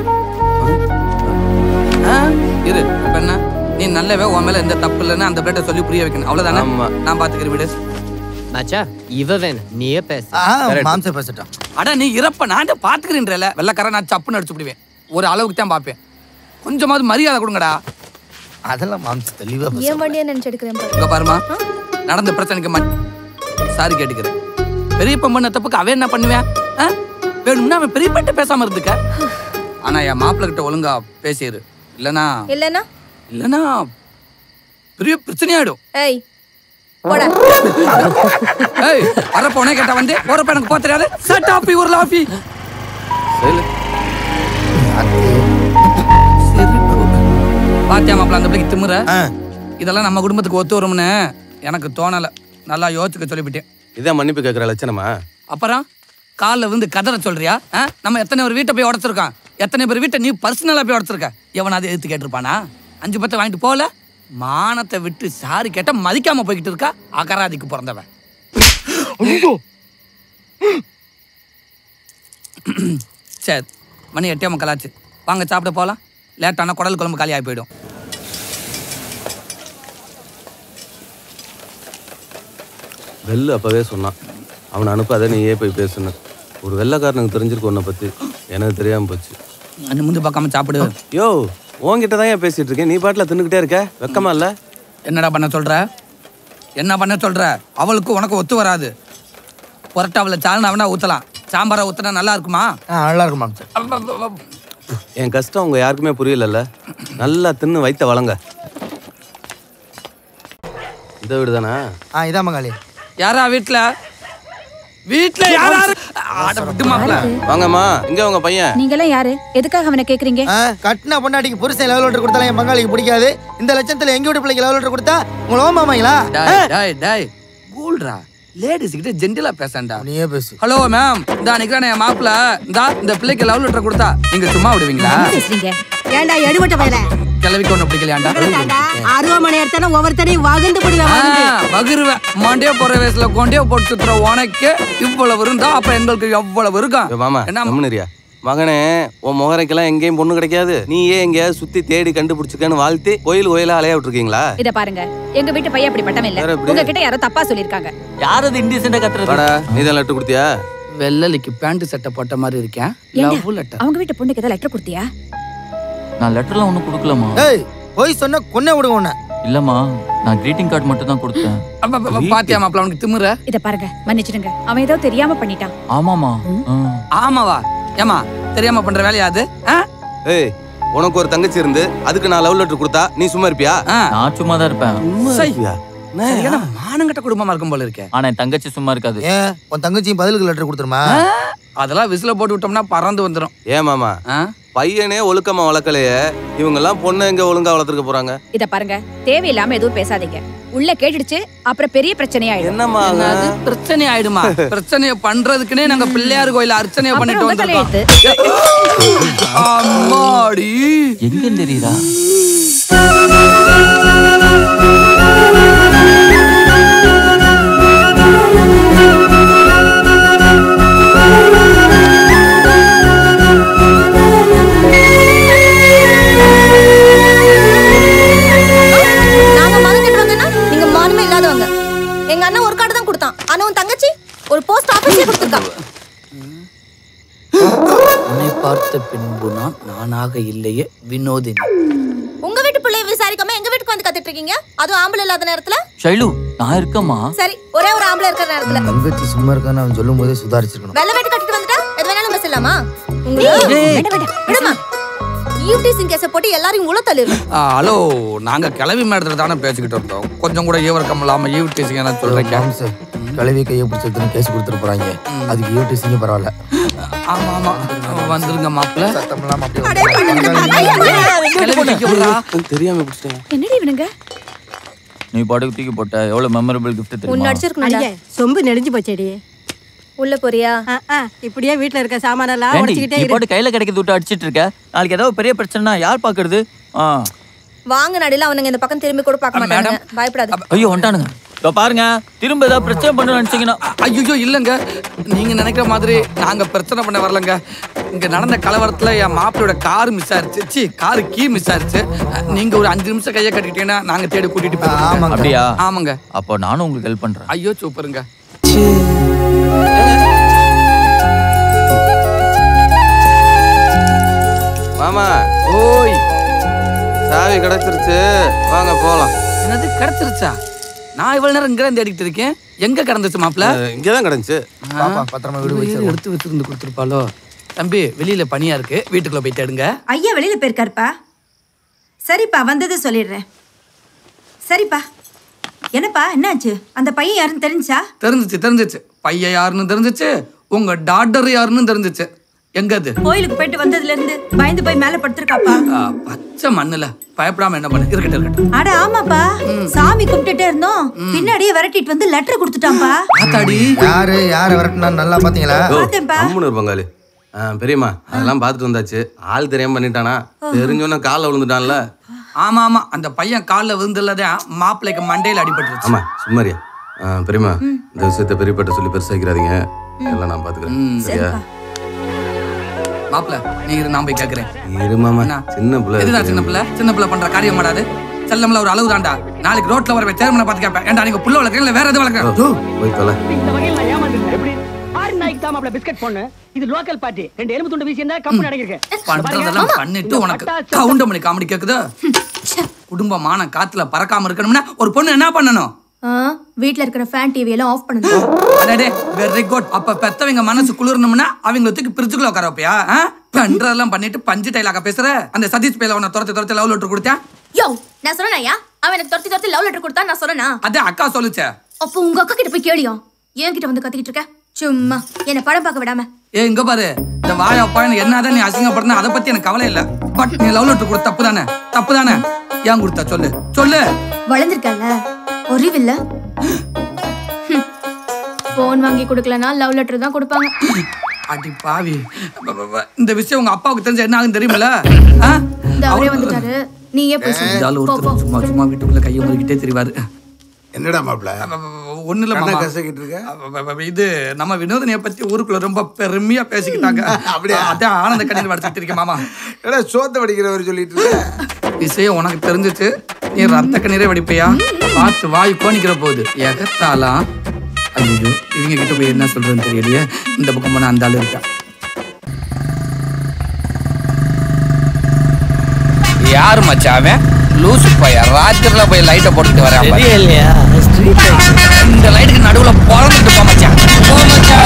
ஆ, இரு இப்ப என்ன நீ நல்லவே உன் மேல எந்த தப்பு இல்லைன்னு அந்த பிளேட்டை சொல்லி புரிய வைக்கணும் அவ்வளவுதானே நான் பாத்துக்கிறேன் விடு மச்சா இவ வேணும் நீயே பேசு மாம்ச பேசட்டான் அட நீ இறப்ப நான் பாத்துக்கிறேன்றல வெள்ளக்காரன் நான் சப்புன்னு அடிச்சு விடுவேன் ஒரு அளவுக்கு தான் பார்ப்பேன் கொஞ்சமாவது மரியாதை கொடுங்கடா அதெல்லாம் மாம்ச தெளிவா ஏன் வண்டியை நினைச்சு எடுக்கிறேன் பாரு. இங்க பாருமா நடந்த பிரச்சனைக்கு மன் சாரி கேட்டுக்கிறேன் பெரியப்பா பண்ண தப்புக்கு அவன் என்ன பண்ணுவேன் ஆ? வேணும்னா அவன் பெரியப்பாட்ட பேசாம இருந்துக்க ஆனா என் மாப்பிள்ளை கிட்ட ஒழுங்கா பேசிடு இல்லனா இல்லைன்னா இல்லனா பெரிய பிரச்சனையாயிடும் ஏய் போடா ஏய் வர போனே கேட்டா வந்து போறப்ப எனக்கு போக தெரியாது சட் ஆப்பி ஒரு லாஃபி சரி பாத்தியா மாப்பிள்ள அந்த பிள்ளைக்கு திமுற இதெல்லாம் நம்ம குடும்பத்துக்கு ஒத்து வரும்னு எனக்கு தோணல நல்லா யோசிக்க சொல்லிவிட்டேன் இதான் மன்னிப்பு கேட்குற லட்சணமா அப்புறம் காலில் விழுந்து கதற சொல்றியா ஆ? நம்ம எத்தனை ஒரு வீட்டை போய் உடச்சிருக்கான் எத்தனை பேர் வீட்டை நீ பர்சனலாக போய் உடச்சிருக்க எவனாவது எடுத்து கேட்டிருப்பானா அஞ்சு பத்தை வாங்கிட்டு போகல மானத்தை விட்டு சாரி கேட்ட மதிக்காம போய்கிட்டு இருக்கா அகராதிக்கு பிறந்தவன் சரி மணி எட்டே மக்களாச்சு வாங்க சாப்பிட போகலாம் லேட்டான குடல் குழம்பு காலியாகி போயிடும் வெள்ளு அப்பவே சொன்னான் அவனை அனுப்பாத நீயே போய் பேசுன ஒரு வெள்ளைக்காரனுக்கு தெரிஞ்சிருக்கு உன்னை பத்தி எனக்கு தெரியாம போச்சு அண்ணன் முந்து பார்க்காம சாப்பிடு யோ உன்கிட்ட தான் ஏன் பேசிட்டு இருக்கேன் நீ பாட்டில் தின்னுக்கிட்டே இருக்க வெக்கமா இல்ல என்னடா பண்ண சொல்ற என்ன பண்ண சொல்ற அவளுக்கு உனக்கு ஒத்து வராது புரட்டாவில் சால்னா வேணா ஊற்றலாம் சாம்பாரை ஊற்றினா நல்லா இருக்குமா நல்லா இருக்குமா என் கஷ்டம் உங்க யாருக்குமே புரியலல்ல நல்லா தின்னு வைத்த வளங்க இந்த வீடு தானே ஆ இதான் மங்காளி யாரா வீட்ல வீட்ல யாராரு ஆட விட்டு மாப்ள வாங்கம்மா இங்க உங்க பையன் நீங்க எல்லாம் யாரு எதுக்காக அவனை கேக்குறீங்க ஆ, கட்டின பொண்டாட்டிக்கு புருஷன் லெவல் லெட்டர் கொடுத்தாலும் என் பங்காளிக்கு பிடிக்காது இந்த லட்சத்துல எங்க வீட்டு பிள்ளைக்கு லெவல் லெட்டர் கொடுத்தா உங்களை ஓமாமாங்களா டேய் டேய் டேய் கூல்ரா லேடிஸ் கிட்ட ஜென்டிலா பேசண்டா நீயே பேசு ஹலோ மேம் இந்த நிக்கிறானே என் மாப்பிள இந்தா இந்த பிள்ளைக்கு லவ் லெட்டர் கொடுத்தா நீங்க சும்மா விடுவீங்களா பேசுறீங்க ஏண்டா எடுபட்ட பையல கிளவிக்கு ஒண்ணு பிடிக்கலையாண்டா அருவமனை எடுத்தானே ஒவ்வொருத்தரையும் வகுந்து ஆ, பிடிவேன் வகுருவேன் மண்டே போற வயசுல கொண்டே போட்டு சுத்துற உனக்கு இவ்வளவு இருந்தா அப்ப எங்களுக்கு எவ்வளவு இருக்கும் ஏய் மாமா கம்முனரியா மகனே உன் முகரைக்கெல்லாம் எங்கேயும் பொண்ணு கிடைக்காது நீ ஏன் எங்கேயாவது சுத்தி தேடி கண்டுபிடிச்சுக்கன்னு வாழ்த்தி கோயில் கோயிலா அலைய விட்டுருக்கீங்களா இத பாருங்க எங்க வீட்டு பையன் அப்படிப்பட்டவன் இல்ல வேற எப்படி? உங்ககிட்ட யாரோ தப்பா சொல்லிருக்காங்க யாரது இண்டிசென்டா கத்துறது வாடா நீ தான் லெட்டர் கொடுத்தியா வெள்ளலிக்கு பேண்ட் சட்டை போட்ட மாதிரி இருக்கேன் லவ் லெட்டர் அவங்க வீட்டு பொண்ணுக்கு ஏதாவது லெட்டர் கொடுத்தியா நான் லெட்டர்லாம் ஒன்றும் கொடுக்கலம்மா ஏய் போய் சொன்ன கொன்ன விடுங்க உன்னை இல்லம்மா நான் greeting கார்டு மட்டும் தான் கொடுத்தேன் பாத்தியா மாப்பிள அவனுக்கு திமுற இத பாருங்க மன்னிச்சிடுங்க அவன் ஏதோ தெரியாம பண்ணிட்டான் ஆமாமா ஆமாவா ஏமா தெரியாம பண்ற வேலையா அது ஆ? ஏய் உனக்கு ஒரு தங்கச்சி இருந்து அதுக்கு நான் லவ் லெட்டர் கொடுத்தா நீ சும்மா இருப்பியா நான் சும்மா தான் இருப்பேன் சை. சரியான மானங்கட்ட குடும்பமா இருக்கும் போல இருக்கே ஆனா என் தங்கச்சி சும்மா இருக்காது ஏன் உன் தங்கச்சியும் பதிலுக்கு லெட்டர் கொடுத்துருமா அதெல்லாம் விசில போட்டு விட்டோம்னா பறந்து வந்துடும் ஏன் மாமா பையனே ஒழுக்கமா வளர்க்கலையே இவங்க எல்லாம் பொண்ணை எங்க ஒழுங்கா வளர்த்துக்க போறாங்க இத பாருங்க தேவையில்லாம எதுவும் பேசாதீங்க உள்ள கேட்டுடுச்சு அப்புறம் பெரிய பிரச்சனையாயிடும் என்னம்மா என்னது பிரச்சனை ஆயிடுமா பிரச்சனைய பண்றதுக்குனே நாங்க பிள்ளையார் கோயில அர்ச்சனைய பண்ணிட்டு அப்புறம் உங்க வந்திருக்கோம் அம்மாடி எங்க தெரியுதா நாங்க மனம் கட்டுவாங்கன்னா நீங்க மானமே இல்லாதவங்க எங்க அண்ணன் ஒரு கார்டு தான் கொடுத்தான் ஆனா உன் தங்கச்சி ஒரு போஸ்ட் ஆபீஸ்ல கொடுத்துருக்கா உன்னை பார்த்த பின்பு நான் நானாக இல்லையே வினோதினி உங்க வீட்டு பிள்ளைய விசாரிக்காம எங்க வீட்டுக்கு வந்து கத்துட்டு இருக்கீங்க அதுவும் ஆம்பளை இல்லாத நேரத்துல ஷைலு நான் இருக்கேம்மா சரி ஒரே ஒரு ஆம்பளை இருக்கிற நேரத்துல தங்கச்சி சும்மா இருக்கான்னு அவன் சொல்லும் போதே சுதாரிச்சிருக்கணும் வெள்ளை வேட்டு கட்டிட்டு வந்துட்டா எது வேணாலும் பேசலாமா உங்களை ஏய். வேண்டாம், வேண்டாம். விடுமா ஈவ்டீசிங் கேஸ போட்டு எல்லாரையும் உள்ள தள்ளிடுவேன் ஆ, ஹலோ நாங்க கிளவி மேடத்துல தானே பேசிக்கிட்டு இருந்தோம் கொஞ்சம் கூட ஈவரக்கம் இல்லாம ஈவ் டீசிங் என்ன சொல்றீங்க கழுவி கையை பிடிச்சதுன்னு கேஸ் கொடுத்துட்டு போறாங்க அதுக்கு யூடி சிங்க பரவாயில்ல ஆமா ஆமா வந்துருங்க மாப்பிள்ள சத்தம் இல்லாம கிளவி வைக்க விடுறா. தெரியாம பிடிச்சிட்டேன் என்னடி இவனுங்க நீ பாட்டுக்கு தூக்கி போட்ட எவ்வளவு மெமரபிள் கிஃப்ட் உன்னை தெரியுமா அடிச்சிருக்கணும்டா. அடியே சொம்பு நெடிஞ்சு போச்சேடி உள்ள போறியா இப்படியே வீட்ல இருக்க சாமானெல்லாம் ஏண்டி, உடைச்சுக்கிட்டே நீ இரு பாட்டு கையில கிடைக்கிறது விட்டு அடிச்சிட்டு இருக்க நாளைக்கு ஏதாவது பெரிய பிரச்சனைனா யார் பாக்குறது ஆ. வாங்க நடில அவனுங்க இந்த பக்கம் திரும்பி கூட பார்க்க மாட்டாங்க பயப்படாத ஐயோ வந்துட்டானுங்க இதோ பாருங்க திரும்ப ஏதாவது பிரச்சனை பண்ணு நினைச்சீங்கன்னா ஐயோ இல்லைங்க நீங்க நினைக்கிற மாதிரி நாங்க பிரச்சனை பண்ண வரலங்க இங்க நடந்த கலவரத்துல என் மாப்பிளோட கார் மிஸ் ஆயிருச்சு சி கார் கீ மிஸ் ஆயிருச்சு நீங்க ஒரு அஞ்சு நிமிஷம் கையை கட்டிட்டீங்கன்னா நாங்க தேடி கூட்டிட்டு போயிடுவோம் அப்படியா ஆமாங்க அப்போ நானும் உங்களுக்கு ஹெல்ப் பண்றேன் ஐயோ சூப்பருங்க மாமா ஓய் சாவி கிடைச்சிருச்சு வாங்க போலாம் என்னது கிடைச்சிருச்சா நான் இவ்வளவு நேரம் இங்க தேடிட்டு இருக்கேன் எங்க கிடந்துச்சு மாப்பிள இங்கதான் கிடந்துச்சு பாப்பா பத்திரமா வீடு போய் சேருவோம். எடுத்து வச்சிருந்து கொடுத்துருப்பாளோ தம்பி வெளியில பனியா இருக்கு வீட்டுக்குள்ள போயிட்டு எடுங்க ஐயா வெளியில போயிருக்காருப்பா சரிப்பா வந்தது சொல்லிடுறேன் சரிப்பா என்னப்பா என்னாச்சு அந்த பையன் யாருன்னு தெரிஞ்சா தெரிஞ்சிச்சு தெரிஞ்சிச்சு பையன் யாருன்னு தெரிஞ்சிச்சு உங்க டாக்டர் யாருன்னு தெரிஞ்சிச்சு எங்க அது கோயிலுக்கு போயிட்டு வந்ததுல இருந்து பயந்து போய் மேல படுத்திருக்காப்பா ஆ, பச்சை மண்ணுல பயப்படாம என்ன பண்ணு இருக்கட்டும் இருக்கட்டும் அட ஆமாப்பா சாமி கும்பிட்டுட்டே இருந்தோம் பின்னாடியே விரட்டிட்டு வந்து லெட்டர் கொடுத்துட்டான்பா ஆத்தாடி யாரு யாரு வரட்டுனா நல்லா பாத்தீங்களா அம்முன்னு இரு பங்காளி ஆ, பெரியம்மா அதெல்லாம் பார்த்துட்டு வந்தாச்சு ஆள் தெரியாம பண்ணிட்டானா தெரிஞ்சோன்னா காலில் விழுந்துட்டான்ல ஆமா ஆமா அந்த பையன் கால்ல விழுந்துள்ளதான் மாப்பிள்ளைக்கு மண்டையில அடிபட்டுருச்சு ஆமா சும்மாரியா ஆ, பெரியம்மா இந்த விஷயத்த பெரியப்பட்ட சொல்லி பெருசாக்கிறாதீங்க எல்லாம் நான் பாத்துக்கிறேன் சரியா மாப்பிள்ள நீ இரு நான் போய் கேக்குறேன் இரு மாமா சின்ன பிள்ளை எதுதான் சின்ன பிள்ளை சின்ன பிள்ளை பண்ற காரியம் மாடாது செல்லம்ல ஒரு அளவு தாண்டா நாளைக்கு ரோட்ல வர சேர்மனை பார்த்து கேட்பேன் ஏன்டா நீங்க புள்ள வளர்க்கறீங்க இல்ல வேற எது வளர்க்கறீங்க போய் தொலை இந்த வகையில் நான் ஏமாந்துருக்கேன் எப்படி ஆறு நாய்க்கு தான் மாப்பிள பிஸ்கட் பொண்ணு இது லோக்கல் பார்ட்டி ரெண்டு எலும்பு துண்டு வீசி இருந்தா கம்பெனி அடங்கிருக்கேன் பண்றதெல்லாம் பண்ணிட்டு உனக்கு கவுண்டமணி காமெடி கேக்குது குடும்ப மானம் காத்துல பறக்காம இருக்கணும்னா ஒரு பொண்ணு என்ன பண்ணணும் வீட்ல இருக்கிற ஃபேன் டிவி எல்லாம் ஆஃப் பண்ணுங்க வெரி குட் அப்ப பெத்தவங்க மனசு குளிரணும்னா அவங்க தூக்கி பிரிச்சுக்குள்ள உட்கார வைப்பியா ஆ? பண்றதெல்லாம் பண்ணிட்டு பஞ்சு டைலாக பேசுற அந்த சதீஷ் பேல உன்னை துரத்தி துரத்தி லவ் லெட்டர் கொடுத்தேன் யோ நான் சொன்னேயா அவன் எனக்கு துரத்தி துரத்தி லவ் லெட்டர் கொடுத்தா நான் சொன்னேனா அதான் அக்கா சொல்லுச்சே அப்போ உங்க அக்கா கிட்ட போய் கேளியும் என் கிட்ட வந்து கத்திக்கிட்டு இருக்க சும்மா என்ன படம் பார்க்க விடாம ஏ இங்க பாரு இந்த வாயா பாயன் என்னதான் நீ அசிங்கப்படுன அதை பத்தி எனக்கு கவலை இல்ல பட் நீ லவ் லெட்டர் கொடுத்த தப்பு தானே தப்பு தானே ஏன் கொடுத்தா சொல்லு சொல்லு வளர்ந்துருக்கல அறிவில்ல போன் வாங்கி கொடுக்கலனா லவ் லெட்டர் தான் கொடுப்பாங்க அடி பாவி ப- ப- ப- இந்த விஷயம் உங்க அப்பாவுக்கு தெரிஞ்ச என்ன ஆகும் தெரியுமில ஆ? இந்த அவரே வந்துட்டாரு நீயே போய் சொல்லு. இந்த ஆளு போ, போ. ஒருத்தர் சும்மா சும்மா வீட்டுக்குள்ள கையை முறுக்கிட்டே தெரிவாரு என்னடா மாப்பிள ஒண்ணு இல்ல கண்ணை மாமா கசக்கிட்டு இருக்க? அப்ப- அப்ப- அப்ப இது நம்ம வினோதனைய பத்தி ஊருக்குள்ள ரொம்ப பெருமையா பேசிக்கிட்டாங்க அப்படியே அதான் ஆனந்த கண்ணீர் வடிச்சிட்டு இருக்கேன் மாமா ஏடா சோத்த வடிக்கிறவர் சொல்லிட்டு இருக்க விஷயம் உனக்கு தெரிஞ்சிச்சு நீ ரத்த கண்ணீரே வடிப்பையா பார்த்து வாய் கோணிக்கிற போகுது எகத்தாலாம் ஐயோ இவங்க கிட்ட போய் என்ன சொல்றேன்னு தெரியலையே இந்த பக்கம் போனா அந்த ஆளு இருக்கா யாரு மச்சான் அவன் லூசு பையன் ராத்திரில போய் லைட்டை போட்டுட்டு வரேன் பாரு. இல்லையா இந்த லைட்டுக்கு நடுவுல பிறந்துட்டு போ மச்சான் போ மச்சான்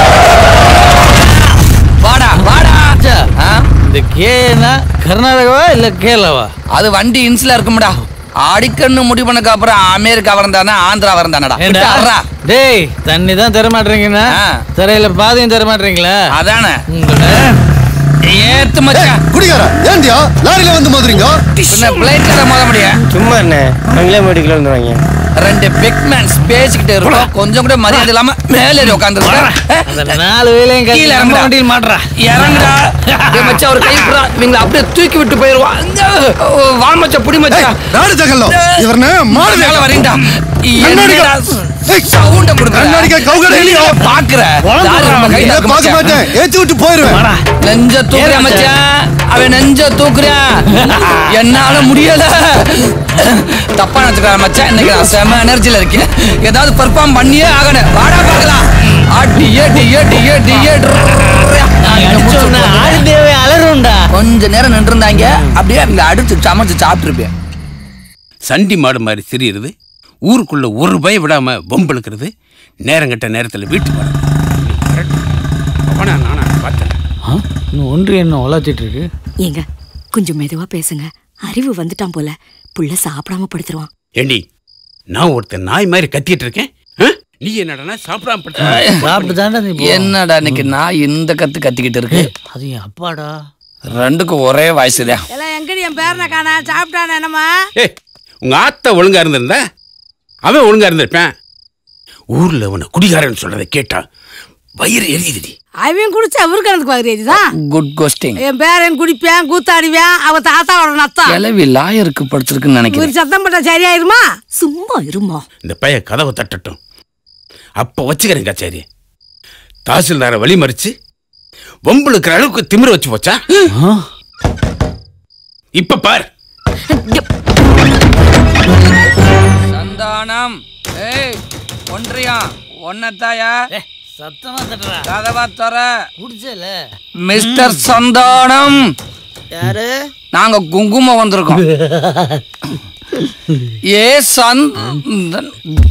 வாடா வாடா ஆ? இந்த கேனா கர்நாடகாவா இல்ல கேரளாவா அது வண்டி இன்ஸ்ல இருக்கும்டா அடிக்கன்னு முடிவு பண்ணக்கு அப்புறம் அமெரிக்கா வரந்தானே ஆந்திரா வரந்தானடா ஏண்டா? டேய் தண்ணி தான் தர மாட்டீங்கன்னா தரையில பாதையும் தர மாட்டீங்களா அதானே ஏத்து மச்சான் குடிகார ஏண்டியா லாரியில வந்து மோதுறீங்க பின்ன பிளைட்ல மோத முடியும் சும்மா என்ன அவங்களே மாட்டிக்கல வந்துருவாங்க ரெண்டு பிக் மேன்ஸ் பேசிக்கிட்டு இருக்கோம் கொஞ்சம் கூட மரியாதை இல்லாம மேலே ஏறி உட்காந்துருக்க நாலு வேலையும் கீழே கீழே இறங்குடா. வண்டியில் மாட்டுறா இறங்குடா டேய் மச்சான் ஒரு கை புறா இவங்களை அப்படியே தூக்கி விட்டு போயிருவான் வா மச்சான் புடி மச்சான் நாடு தகல்லோ இவர்னே மாடு மேல வரீங்கடா கண்ணாடிக்கா. சவுண்ட கொடுக்குற கண்ணாடிக்கா, கவுகடை இல்லையா? பாக்குற யாரு நம்ம கையில இதை இருக்கு பார்க்க மச்சான். மாட்டேன் ஏத்தி விட்டு போயிருவேன் நெஞ்ச தூக்குறியா மச்சான் அவன் நெஞ்ச தூக்குறான் என்னால முடியல தப்பா நினைச்சுக்கிறான் மச்சான் இன்னைக்கு நான் செம எனர்ஜில இருக்கேன் ஏதாவது பெர்ஃபார்ம் பண்ணியே ஆகணும் வாடா பார்க்கலாம் ஆட்டி ஏட்டி ஏட்டி ஏட்டி ஆடிதேவே அலறுண்டா கொஞ்ச நேரம் நின்றுருந்தாங்க அப்படியே அவங்க அடிச்சு சமைச்சு சாப்பிட்டுருப்பேன் சண்டி மாடு மாதிரி திரியிறது ஊருக்குள்ள ஒரு பய விடாம பொம்பளுக்கிறது நேரங்கட்ட நேரத்தில் வீட்டுக்கு வரது அவனா நானா பார்த்தேன் இன்னும் ஒன்று என்ன உலாத்திட்டு இருக்கு ஏங்க கொஞ்சம் மெதுவா பேசுங்க அறிவு வந்துட்டான் போல புள்ள சாப்பிடாம படுத்துருவான் ஏண்டி நான் ஒருத்தன் நாய் மாதிரி கத்திட்டு இருக்கேன் ஆ? நீ என்னடா சாப்பிடாம படுத்த சாப்பிட்டு தாண்டா நீ போ. என்னடா இன்னைக்கு நான் இந்த கத்து கத்திக்கிட்டு இருக்கு அது என் அப்பாடா ரெண்டுக்கும் ஒரே வயசு தான் எல்லாம் எங்கடி என் பேரனை காணா சாப்பிட்டானே என்னம்மா ஏய் உங்க ஆத்தா ஒழுங்கா இருந்திருந்தா அவன் ஒழுங்கா இருந்திருப்பேன் ஊர்ல உன்னை குடிகாரன்னு சொல்றதை கேட்டா வயிறு எரியுதுடி அவன் குடிச்சு அவருக்கு எனக்கு பாக்குறீதான் குட் கோஸ்டிங் என் பேரன் குடிப்பேன் கூத்தாடிவேன் அவ தாத்தாவோட நத்தம் கிளவி லாயருக்கு படிச்சிருக்குன்னு ஒரு நினைக்கிறேன் சத்தம் போட்டா சரியாயிருமா சும்மா இருமா இந்த பைய கதவை தட்டட்டும் அப்ப வச்சுக்கிறேன் கச்சேரி தாசில்தாரை வழி மறிச்சு வம்புழுக்கிற அளவுக்கு திமிரு வச்சு போச்சா இப்ப பார் சந்தானம் ஏய் ஒன்றியா ஒன்னத்தாயா சத்தமா தட்டுறா கதவா தர குடிச்சல மிஸ்டர் சந்தானம் யாரு நாங்க குங்குமம் வந்திருக்கோம் ஏ சந்தன்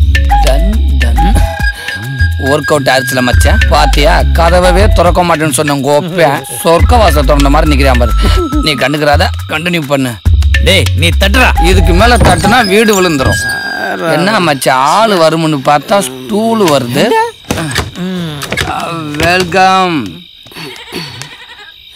ஒர்க் அவுட் ஆயிடுச்சுல மச்சான் பாத்தியா கதவவே திறக்க மாட்டேன்னு சொன்ன கோப்பேன் சொர்க்க வாசல் திறந்த மாதிரி நிக்கிறான் பாரு நீ கண்டுக்கிறாத கண்டினியூ பண்ணு டேய் நீ தட்டுறா இதுக்கு மேல தட்டுனா வீடு விழுந்துரும் என்ன மச்சான் ஆளு வரும்னு பார்த்தா ஸ்டூல் வருது வெல்கம்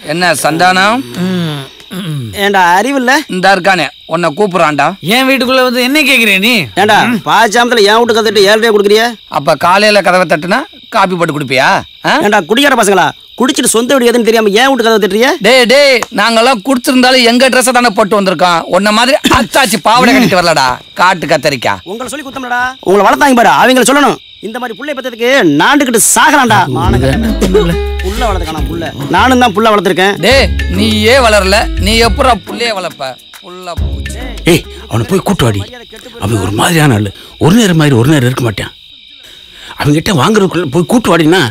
என்ன சந்தானம் ஏண்டா அறிவில்ல இந்த இருக்கானே உன்னை கூப்பிடுறான்டா என் வீட்டுக்குள்ள வந்து என்ன கேக்குற நீ ஏண்டா பாச்சாமத்துல என் வீட்டு கத்துட்டு ஏழு ரூபாய் கொடுக்குறிய அப்ப காலையில கதவை தட்டுனா காப்பி போட்டு குடிப்பியா ஏண்டா குடிக்கிற பசங்களா குடிச்சிட்டு சொந்த வீடு எதுன்னு தெரியாம ஏன் வீட்டு கதவை தட்டுறிய டேய் டேய் நாங்கெல்லாம் குடிச்சிருந்தாலும் எங்க ட்ரெஸ் தானே போட்டு வந்திருக்கோம் உன்ன மாதிரி அத்தாச்சி பாவடை கட்டிட்டு வரலடா காட்டு கத்தரிக்கா உங்களை சொல்லி குத்தம்லடா உங்களை வளர்த்தாங்க பாரு அவங்கள சொல்லணும் இந்த மாதிரி புள்ளை பத்ததுக்கு நாண்டுகிட்டு சாகலாம்டா புள்ள வளர்த்துக்கான புள்ள நானும் தான் புள்ள வளர்த்துருக்கேன் டேய் நீயே வளரல நீ எப்படா புள்ளைய வளர்ப்ப புள்ள பூச்சி ஏய் அவனை போய் கூட்டு வாடி அவன் ஒரு மாதிரியான ஆளு ஒரு நேரம் மாதிரி ஒரு நேரம் இருக்க மாட்டான் அவன்கிட்ட வாங்குறதுக்குள்ள போய் கூட்டு வாடினா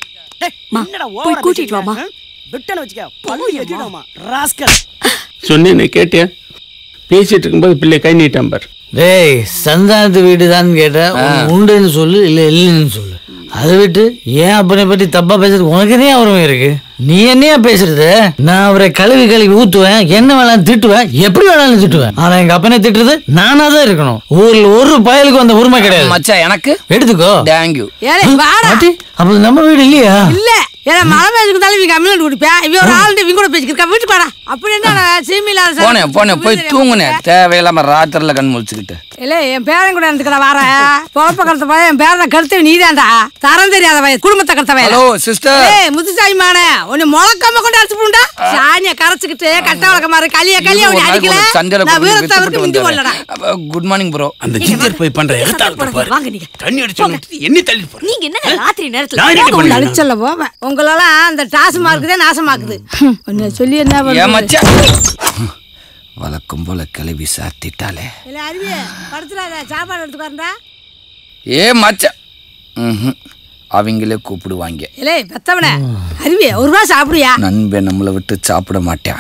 போய் கூட்டிட்டு வாமா விட்டன வச்சுக்க பல்லு எக்கிடுமா ராஸ்கல் சொன்னேன்னு கேட்டியா பேசிட்டு இருக்கும்போது பிள்ளை கை நீட்டான் பார் டேய் சந்தானத்து வீடு தான் கேட்டேன் உண்டுன்னு சொல்லு இல்ல இல்லைன்னு சொல்லு அதை விட்டு ஏன் அப்பனை பத்தி தப்பா பேசுறது உனக்கு என்ன உரிமை இருக்கு நீ என்னையா பேசுறது நான் அவரை கழுவி கழுவி ஊத்துவேன் என்ன வேணாலும் திட்டுவேன் எப்படி வேணாலும் திட்டுவேன் ஆனா எங்க அப்பனை திட்டுறது நானா தான் இருக்கணும் ஊர்ல ஒரு பயலுக்கு அந்த உரிமை கிடையாது மச்சான் எனக்கு எடுத்துக்கோ தேங்க்யூ ஏலே வாடா பாட்டி அப்ப நம்ம வீடு இல்லையா இல்ல ஏன்னா மழை பெய்ஞ்சுக்கிட்டாலும் இவங்க கம்மியில் குடிப்பேன் இவன் ஒரு ஆள் இவங்க கூட பேசிக்கிருக்கா வீட்டுக்கு வாடா அப்படி என்ன சீமியில போனேன் போனேன் போய் தூங்குனேன் தேவையில்லாம ராத்திரில கண் முழிச்சுக்கிட்டு இல்ல என் பேரன் கூட இருந்துக்கிற வார பொழப்ப கருத்த பையன் என் பேரனை கருத்து நீதான்டா தரம் தெரியாத வயது குடும்பத்தை கருத்த வயது ஹலோ சிஸ்டர் ஏய் முத்துசாமி மானே உன்னை முழக்காம கொண்டு அடிச்சு போண்டா சாணிய கரைச்சுக்கிட்டு கட்ட வழக்க மாதிரி களிய களிய உன்னை அடிக்கல நான் வீரத்தவருக்கு மிந்தி போடலடா குட் மார்னிங் ப்ரோ அந்த ஜிஞ்சர் போய் பண்ற எகத்தாளத்தை பாரு வாங்க நீங்க தண்ணி அடிச்சு விட்டுட்டு என்ன தள்ளி போற நீங்க என்ன ராத்திரி நேரத்துல நான் என்ன உங்களை பண்ணேன்? அழிச்சல்ல போவேன் உங்களெல்லாம் அந்த டாஸ் மார்க்குதே நாசமாக்குது உன்னை சொல்லி என்ன ஏன் பண்றது? மச்சான் வழக்கம் போல கிளவி சாத்திட்டாலே இல்ல அருவியே படுத்துறாத சாப்பாடு எடுத்துக்காரண்டா ஏ மச்சான் ம்ஹும். அவங்களே கூப்பிடுவாங்க இல்லே பெத்தவனே அருவியே ஒரு ரூபா சாப்பிடுயா நண்பன் நம்மளை விட்டு சாப்பிட மாட்டேன்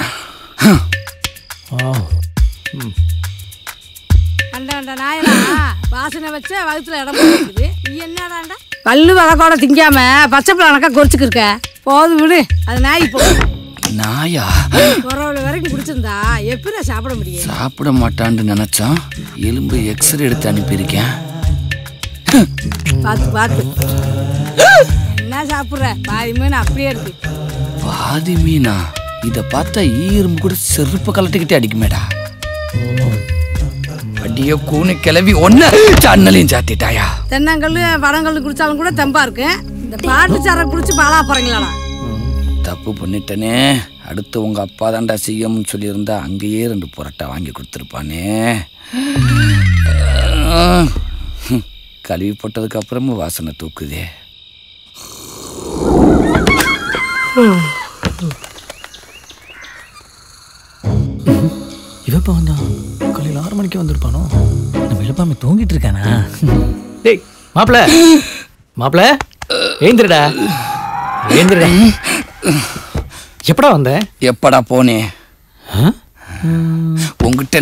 கண்ட கண்ட நாயனா வாசனை வச்ச வகுத்துல இடம் இருக்குது நீ என்னடாண்டா பல்லு வழக்கோட திங்காம பச்சை பிள்ளைக்கா கொறிச்சுக்கு இருக்க போதும் விடு அது நாய் போ நாயா குறவுல வரைக்கும் குடிச்சிருந்தா எப்படி சாப்பிட முடியும் சாப்பிட மாட்டான்னு நினைச்சான் எலும்பு எக்ஸ்ரே எடுத்து அனுப்பியிருக்கேன் பார்த்து பார்த்து என்ன சாப்பிடுற பாதி மீன் அப்படியே இருக்கு பாதி மீனா இத பார்த்தா ஈரும்பு கூட செருப்பு கலட்டிக்கிட்டே அடிக்குமேடா அடிய கூணு கிளவி ஒன்ன சன்னலையும் சாத்திட்டாயா தென்னங்கல்லு பழங்கல்லு குடிச்சாலும் கூட தெம்பா இருக்கு இந்த பாட்டு சாரம் குடிச்சு பாலா போறீங்களாடா தப்பு பண்ணிட்டனே அடுத்து உங்க அப்பா தாண்டா செய்யணும்னு சொல்லியிருந்தா அங்கேயே ரெண்டு புரட்டா வாங்கி கொடுத்துருப்பானே ஹம், கழுவி போட்டதுக்கு அப்புறமும் வாசனை தூக்குதே இவப்ப வந்தான் காலையில் ஆறு மணிக்கு வந்திருப்பானோ நம்ம இழப்பாம தூங்கிட்டு இருக்கானா டேய் மாப்பிள மாப்பிள ஏந்திரடா ஏந்திரடா எப்படா வந்த எப்படா போனே உங்ககிட்ட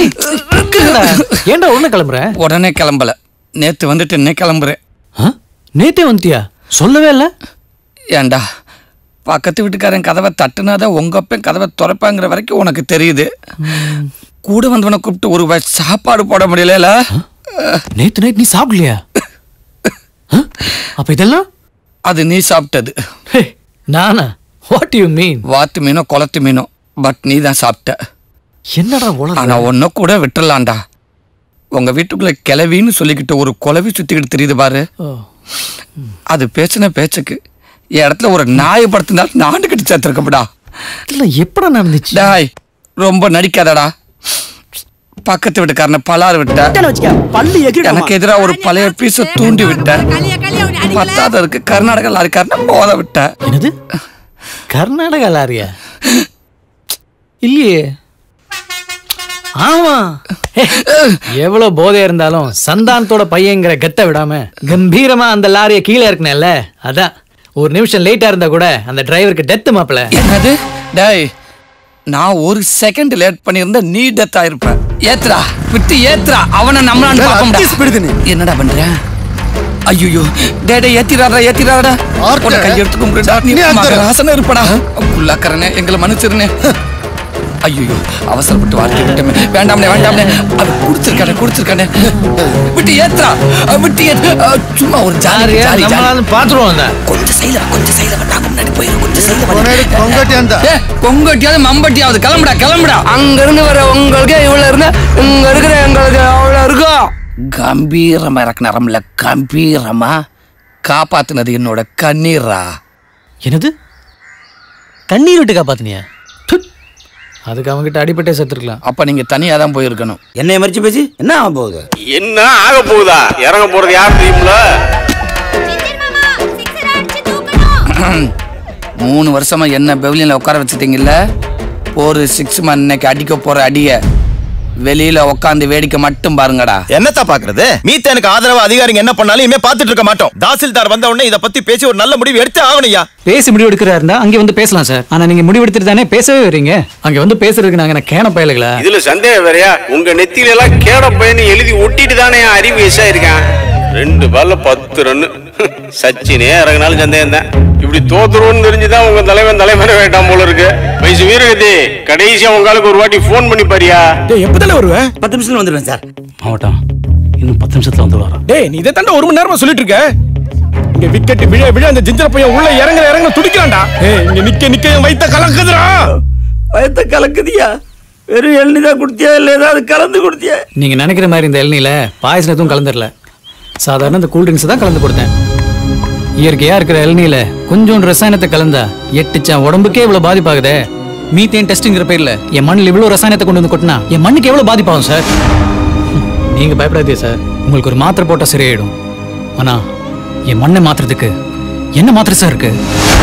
ஏன்டா உடனே கிளம்புற உடனே கிளம்பல நேத்து வந்துட்டு என்ன கிளம்புறேன் நேத்தே வந்துட்டியா சொல்லவே இல்ல ஏன்டா பக்கத்து வீட்டுக்காரன் கதவை தட்டுனாதான் உங்க அப்பன் கதவை திறப்பாங்கிற வரைக்கும் உனக்கு தெரியுது கூட வந்தவனை கூப்பிட்டு ஒரு வாய் சாப்பாடு போட முடியல நேத்து நைட் நீ சாப்பிடலையா ஆ? அப்ப இதெல்லாம் அது நீ சாப்பிட்டது நானா வாட் யூ மீன் வாத்து மீனோ குளத்து மீனோ பட் நீ தான் சாப்பிட்ட என்னடா ஆனா ஒன்ன கூட விட்டுறலாம்டா உங்க வீட்டுக்குள்ள கிளவின்னு சொல்லிக்கிட்டு ஒரு குலவி சுத்திக்கிட்டு தெரியுது பாரு அது பேசின பேச்சுக்கு என் இடத்துல ஒரு நாயை படுத்தினா நாண்டு கட்டி சேர்த்துருக்கப்படா இல்ல எப்படா நடந்துச்சு டாய் ரொம்ப நடிக்காதடா பக்கத்து வீட்டுக்காரனை பலாறு விட்ட பல்லு எனக்கு எதிரா ஒரு பழைய பீஸ தூண்டி விட்ட பத்தாததுக்கு கர்நாடகா லாரிக்காரனை மோத விட்ட என்னது கர்நாடகா லாரியா இல்லையே ஆமா ஹே, எவ்வளவு போதையா இருந்தாலும் சந்தானத்தோட பையங்கிற கெத்த விடாம கம்பீரமா அந்த லாரியை கீழே இருக்கணும்ல அதான் ஒரு நிமிஷம் லேட்டா இருந்தா கூட அந்த டிரைவருக்கு டெத் மாப்பிள என்னது டேய் நான் ஒரு செகண்ட் லேட் பண்ணியிருந்தா நீ டெத் ஆயிருப்ப ஏத்துறா விட்டு ஏத்துறா அவனை நம்மளான்னு பாப்போம்டா என்னடா பண்ற ஐயோ டே டே ஏத்திராடா ஏத்திராடா உன்னை கையெடுத்து கும்பிடுடா நீ மகராசன இருப்படா புள்ளக்கரனே எங்களை மன்னிச்சிருனே ஐயோ அவசரப்பட்டு வாழ்க்கை விட்டமே வேண்டாம்னே வேண்டாம்னே அது குடிச்சிருக்கானே குடிச்சிருக்கானே விட்டு ஏத்துறா அஹ் விட்டு ஏத்து அஹ் சும்மா ஒரு ஜாலி யாரு? ஜாலி ஜாலி நம்மளால பாத்துருவோம் அந்த கொஞ்சம் சைல கொஞ்சம் சைல நாங்க முன்னாடி போயிருக்கோம் ஏ, கொங்கட்டியாவது மம்பட்டியாவது கிளம்புடா கிளம்புடா அங்க இருந்து வர உங்களுக்கு இவ்வளவு இருந்தா இங்க இருக்கிற எங்களுக்கு அவ்வளவு இருக்கும் கம்பீரமா இறக்கு நரம்புல கம்பீரமா காப்பாத்துனது என்னோட கண்ணீரா என்னது கண்ணீர் விட்டு காப்பாத்தினியா அதுக்கு அவங்ககிட்ட அடிபட்டே செத்துருக்கலாம் அப்ப நீங்க தனியா தான் போயிருக்கணும் என்னைய மறிச்சு பேசி என்ன ஆக போகுது என்ன ஆக போகுதா இறங்க போறது யார் தெரியுமில மூணு வருஷமா என்ன பெவிலியன்ல உட்கார வச்சுட்டீங்கல்ல ஒரு சிக்ஸ் மந்த் இன்னைக்கு அடிக்க போற அடிய வெளியில உட்காந்து வேடிக்கை மட்டும் பாருங்கடா என்னத்தா பாக்குறது மீத்தேனுக்கு ஆதரவு அதிகாரிங்க என்ன பண்ணாலும் இனிமே பாத்துட்டு இருக்க மாட்டோம் தாசில்தார் வந்த உடனே இத பத்தி பேசி ஒரு நல்ல முடிவு எடுத்து ஆகணும்யா பேசி முடிவு எடுக்கிறாருந்தா அங்க வந்து பேசலாம் சார் ஆனா நீங்க முடிவு எடுத்துட்டு தானே பேசவே வரீங்க அங்க வந்து பேசுறதுக்கு நாங்க என்ன கேன பயலுங்களா இதுல சந்தேகம் வேறயா உங்க நெத்தியில எல்லாம் கேட பையன் எழுதி ஒட்டிட்டு தானே அறிவு வயசா இருக்கான் ரெண்டு பால்ல பத்து ரன்னு சச்சினே இறங்கினாலும் சந்தேகம் தான் இப்படி தோத்துருவோம்னு தெரிஞ்சுதான் உங்க தலைவன் தலைவரை வேண்டாம் போல இருக்கு வயசு வீரகதி கடைசியா உங்களுக்கு ஒரு வாட்டி ஃபோன் பண்ணி பாரியா எப்ப தானே வருவேன் பத்து நிமிஷத்துல வந்துடுவேன் சார் மாவட்டம் இன்னும் பத்து நிமிஷத்துல வந்து வரோம் டேய் நீ இதை தாண்ட ஒரு மணி நேரமா சொல்லிட்டு இருக்க இங்க விக்கெட் விழ விழ அந்த ஜிஞ்சர பையன் உள்ள இறங்குற இறங்க துடிக்கிறான்டா ஏய் இங்க நிக்க நிக்க என் வயித்த கலக்குதுடா வயத்த கலக்குதியா வெறும் எள்நிதான் குடுத்தியா இல்ல ஏதாவது கலந்து குடுத்தியா நீங்க நினைக்கிற மாதிரி இந்த இளநில பாயசம் எதுவும் கலந்துடல சாதாரண இந்த கூல் ட்ரிங்க்ஸ் தான் கலந்து கொடுத்தேன் இயற்கையா இருக்கிற இளநில கொஞ்சம் ரசாயனத்தை கலந்தா எட்டுச்சான் உடம்புக்கே இவ்வளவு பாதிப்பாகுதே மீத்தேன் டெஸ்ட்ங்கிற பேர்ல என் மண்ணில் இவ்வளவு ரசாயனத்தை கொண்டு வந்து கொட்டினா என் மண்ணுக்கு எவ்வளவு பாதிப்பாகும் சார் நீங்க பயப்படாதீங்க சார் உங்களுக்கு ஒரு மாத்திரை போட்டா சரியாயிடும் ஆனா என் மண்ணை மாத்துறதுக்கு என்ன மாத்திரை சார் இருக்கு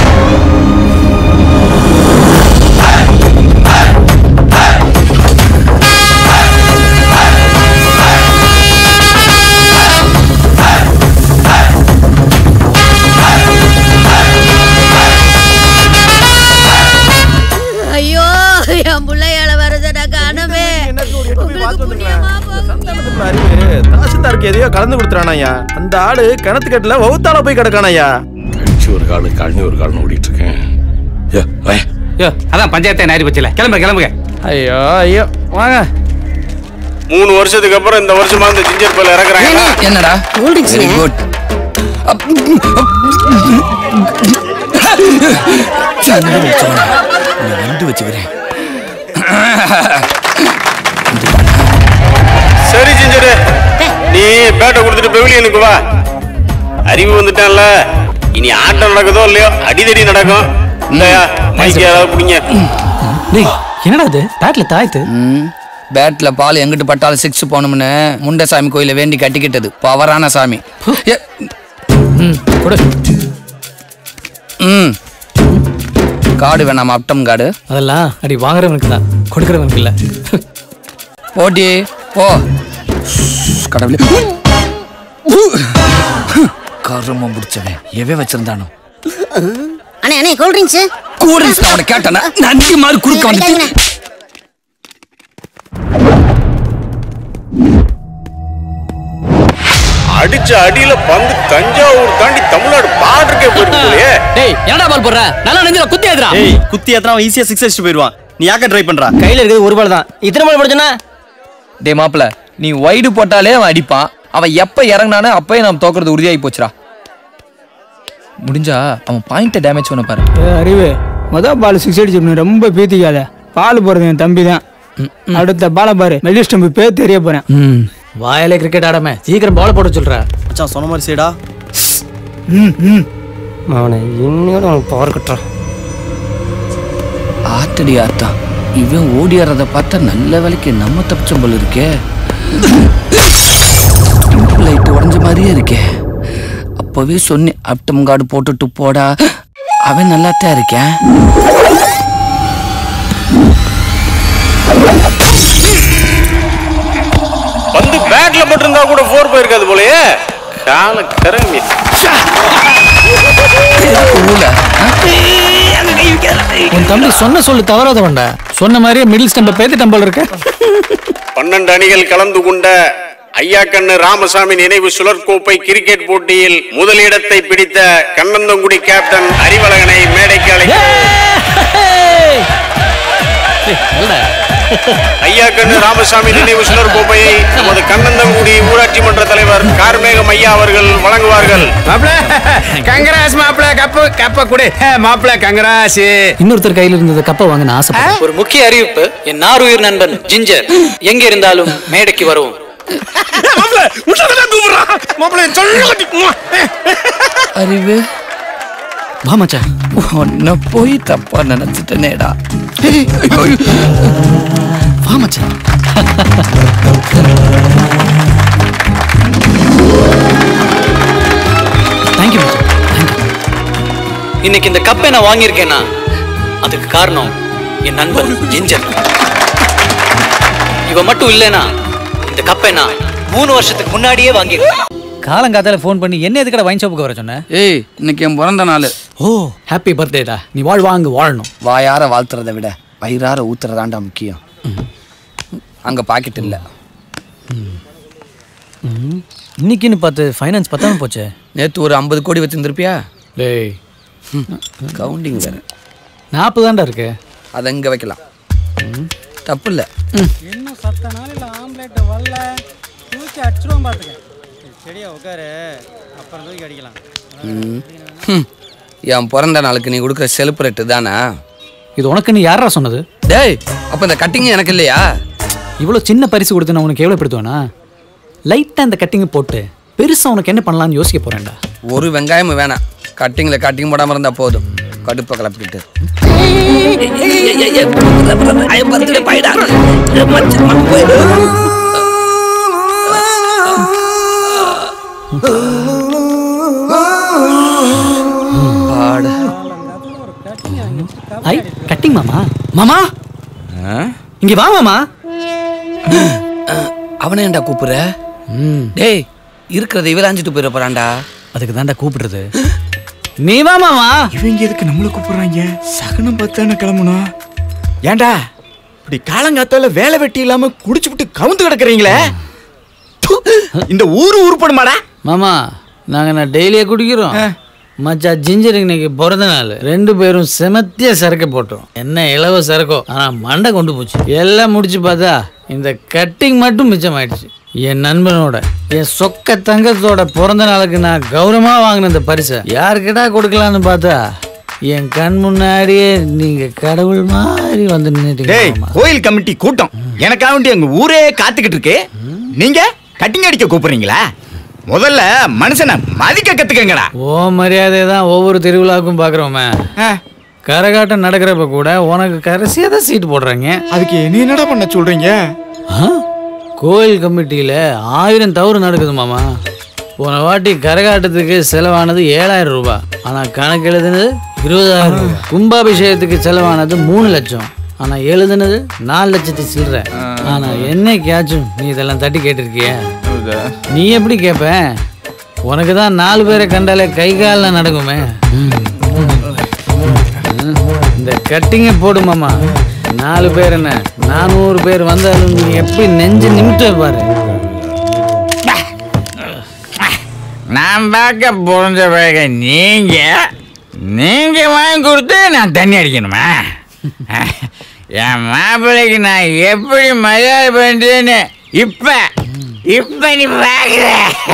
ஐயோ என் பிள்ளையால வரத காணமே அறிவு தாசில்தாருக்கு எதையோ கலந்து கொடுத்துறானாயா அந்த ஆளு கிணத்து கட்டுல வவுத்தால போய் கிடக்கானாயா கழிச்சு ஒரு காலு கழனி ஒரு காலம் ஓடிட்டு இருக்கேன் ஏ, வாயா. யோ அதான் பஞ்சாயத்தை நாரி பச்சல கிளம்புங்க கிளம்புங்க ஐயோ ஐயோ வாங்க மூணு வருஷத்துக்கு அப்புறம் இந்த வருஷமா இந்த ஜிஞ்சர் பையில இறக்குறாங்க என்னடா வெரி குட் வந்து வச்சுக்கிறேன் சரி ஜிஞ்சரு நீ பேட்டை கொடுத்துட்டு பெவிலியனுக்கு வா அறிவு வந்துட்டான்ல இனி ஆட்டம் நடக்குதோ இல்லையோ அடிதடி நடக்கும் இல்லையா மைக்கு யாராவது பிடிங்க டேய் என்னடா இது பேட்ல தாய்த்து பேட்ல பால் எங்கிட்டு பட்டாலும் சிக்ஸ் போகணும்னு முண்டசாமி கோயில வேண்டி கட்டிக்கிட்டது பவரான சாமி ஏ, ம் காடு வேணாமா அப்டம் காடு அதெல்லாம் அடி வாங்குறவனுக்கு தான் கொடுக்கறவனுக்கு இல்ல போட்டி போ கடவுளே கருமம் பிடிச்சவன் எவன் வச்சிருந்தானோ அண்ணே அண்ணே கூல் ட்ரிங்க்ஸ் கூல் ட்ரிங்க்ஸ் அவனை கேட்டானா நன்றி மாதிரி குறுக்க வந்துட்டு அடிச்ச அடியில பந்து தஞ்சாவூர் தாண்டி தமிழ்நாடு பார்டருக்கே போயிருக்கே டேய் என்னடா பால் போடுற நல்லா நெஞ்சில குத்தி ஏத்துறா ஏய் குத்தி ஏத்துறா அவன் ஈஸியா சிக்ஸ் அடிச்சு போயிடுவான் நீ யாக்க ட்ரை பண்றா கையில இருக்கிறது ஒரு பால் தான் இத்தனை பால் போடுச்சனா டே மாப்பிள நீ வைடு போட்டாலே அவன் அடிப்பான் அவன் எப்ப இறங்குனானோ அப்பயே நம்ம தோக்குறது உறுதியாகி போச்சுடா முடிஞ்சா அவன் பாயிண்ட்டை டேமேஜ் பண்ண பாரு அறிவு மொதல் பால் சிக்ஸ் அடிச்சு ரொம்ப பீத்திக்காத பால் போறது என் தம்பி தான் அடுத்த பாலை பாரு மெல்லி ஸ்டம்பு பேர் தெரிய போறேன் ம் வாயிலே கிரிக்கெட் ஆடாம சீக்கிரம் பால் போட சொல்ற மச்சான் சொன்ன மாதிரி செய்டா ம் ம் அவனை இன்னோட அவன் பவர் கட்டுறான் ஆத்தடி ஆத்தா இவன் ஓடியாரத பார்த்தா நல்ல வேலைக்கு நம்ம தப்பிச்சோம் போல இருக்கே லைட் உடஞ்ச மாதிரியே இருக்கே அப்பவே சொன்னேன் அப்டம் கார்டு போட்டுட்டு போடா அவன் நல்லாத்தான் இருக்கேன் பந்து பேட்ல போட்டிருந்தா கூட ஃபோர் போயிருக்காது போலயே கால கரங்கி உன் தம்பி சொன்ன சொல்லு தவறாத வேண்டா சொன்ன மாதிரியே மிடில் ஸ்டம்ப பேத்து டம்பல் இருக்க பன்னெண்டு அணிகள் கலந்து கொண்ட ஐயாக்கண்ணு ராமசாமி நினைவு சுழற்கோப்பை கிரிக்கெட் போட்டியில் முதலிடத்தை பிடித்த கண்ணந்தங்குடி கேப்டன் அறிவழகனை மேடைக்கு ஐயாக்கண்ணு ராமசாமி நினைவு சுழற்கோப்பையை நமது கண்ணந்தங்குடி ஊராட்சி மன்ற தலைவர் கார்மேகம் ஐயா அவர்கள் அவர்கள் வழங்குவார்கள் மாப்பிள கங்கராஸ் மாப்பிள கப்பு கப்ப குடு மாப்பிள கங்கராஸ் இன்னொருத்தர் கையில இருந்தத கப்பை வாங்க நான் ஆசைப்பட்டேன் ஒரு முக்கிய அறிவிப்பு என் நாருயிர் நண்பன் ஜிஞ்சர் எங்க இருந்தாலும் மேடைக்கு வருவோம் மாப்பிள சொல்லு அறிவு வா மச்சான் உன்னை போய் தப்பா நினைச்சிட்டனேடா வா மச்சான் தேங்க்யூ மச்சான் Thank you. இன்னைக்கு இந்த கப்பை நான் வாங்கியிருக்கேன்னா அதுக்கு காரணம் என் நண்பன் ஜிஞ்சர் இவ மட்டும் இல்லைனா இந்த கப்பை நான் மூணு வருஷத்துக்கு முன்னாடியே வாங்கியிருக்கேன் காலங்காத்தால ஃபோன் பண்ணி என்ன எதுக்கட வைன் ஷாப்புக்கு வர சொன்ன ஏய் இன்னைக்கு என் பிறந்த நாள் ஓ ஹாப்பி பர்த்டேடா நீ வாழ்வா அங்க வாழணும் வாயார வாழ்த்துறதை விட வயிறார ஊத்துறதாண்டா முக்கியம் அங்க பாக்கெட் இல்ல இன்னைக்குன்னு பார்த்து ஃபைனான்ஸ் பத்தாம போச்சே நேத்து ஒரு ஐம்பது கோடி வச்சிருந்திருப்பியா டேய் கவுண்டிங் வேற நாற்பது தான்டா இருக்கு அதை இங்க வைக்கலாம் தப்பு இல்ல இன்னும் சத்த நாளில் ஆம்லேட் வரல தூக்கி அடிச்சிருவோம் பார்த்துக்க செடியா உட்காரு அப்புறம் தூக்கி அடிக்கலாம் ம். ஹம். என் பிறந்த நாளுக்கு நீ கொடுக்குற செலிப்ரேட்டு தானே இது உனக்குன்னு யாரா சொன்னது டேய் அப்ப இந்த கட்டிங் எனக்கு இல்லையா இவ்வளோ சின்ன பரிசு கொடுத்து நான் உனக்கு எவ்வளோ படுத்துவேனா லைட்டாக இந்த கட்டிங்கை போட்டு பெருசாக உனக்கு என்ன பண்ணலாம்னு யோசிக்க போறேன்டா ஒரு வெங்காயமும் வேணாம் கட்டிங்ல கட்டிங் போடாம இருந்தா போதும் கடுப்பை கிளப்பிக்கிட்டு ஐ கட்டிங் மாமா மாமா இங்க வா மாமா அவனை ஏன்டா கூப்பிடுற டேய் இருக்கிறத இவராஞ்சிட்டு போயிட போறான்டா அதுக்கு தான்டா கூப்பிடுறது நீ வா மாமா இவங்க எதுக்கு நம்மள கூப்பிடுறாங்க சகனம் பார்த்தானே கிளம்பணும் ஏன்டா இப்படி காலங்காத்தால வேலை வெட்டி இல்லாம குடிச்சு விட்டு கவுந்து கிடக்குறீங்களே து, இந்த ஊரு உருப்படுமாடா மாமா நாங்க நான் டெய்லியே குடிக்கிறோம் மச்சா ஜிஞ்சர் இன்னைக்கு பிறந்த நாள் ரெண்டு பேரும் செமத்திய சரக்கு போட்டோம் என்ன இலவ சரக்கோ ஆனா மண்டை கொண்டு போச்சு எல்லாம் முடிச்சு பார்த்தா இந்த கட்டிங் மட்டும் மிச்சமாயிடுச்சு என் நண்பனோட என் சொக்க தங்கத்தோட பிறந்த நாளுக்கு நான் கௌரவமா வாங்கின இந்த பரிசை யாருக்கிட்டா கொடுக்கலான்னு பார்த்தா என் கண் முன்னாடியே நீங்க கடவுள் மாதிரி வந்து டேய் நின்னுட்டீங்க கோயில் கமிட்டி கூட்டம் எனக்காக வேண்டி எங்க ஊரே காத்துக்கிட்டு இருக்கு நீங்க கட்டிங் அடிக்க கூப்பிடுறீங்களா முதல்ல மனுஷனை மதிக்க கத்துக்கங்கடா ஓ மரியாதை தான் ஒவ்வொரு திருவிழாவுக்கும் பார்க்குறோமே கரகாட்டம் நடக்கிறப்ப கூட உனக்கு கடைசியாக தான் சீட் போடுறாங்க அதுக்கு என்ன என்னடா பண்ண சொல்றீங்க கோயில் கமிட்டியில் ஆயிரம் தவறு நடக்குது மாமா போன வாட்டி கரகாட்டத்துக்கு செலவானது ஏழாயிரம் ரூபாய் ஆனால் கணக்கு எழுதுனது இருபதாயிரம் ரூபாய் கும்பாபிஷேகத்துக்கு செலவானது மூணு லட்சம் ஆனால் எழுதுனது நாலு லட்சத்தை சில்லற ஆனால் என்னைக்காச்சும் நீ இதெல்லாம் தட்டி கேட்டிருக்கிய நீ எப்படி கேட்ப உனக்கு தான் நாலு பேரை கண்டாலே கை காலில் நடக்குமே இந்த கட்டிங்கை போடு மாமா நாலு பேர் என்ன நானூறு பேர் வந்தாலும் நீ எப்படி நெஞ்சு நிமிட்ட பாரு நான் பார்க்க பிறந்த பிறகு நீங்க நீங்க வாங்கி கொடுத்து நான் தண்ணி அடிக்கணுமா என் மாப்பிள்ளைக்கு நான் எப்படி மரியாதை பண்றேன்னு இப்ப இப்ப நீ பாக்குற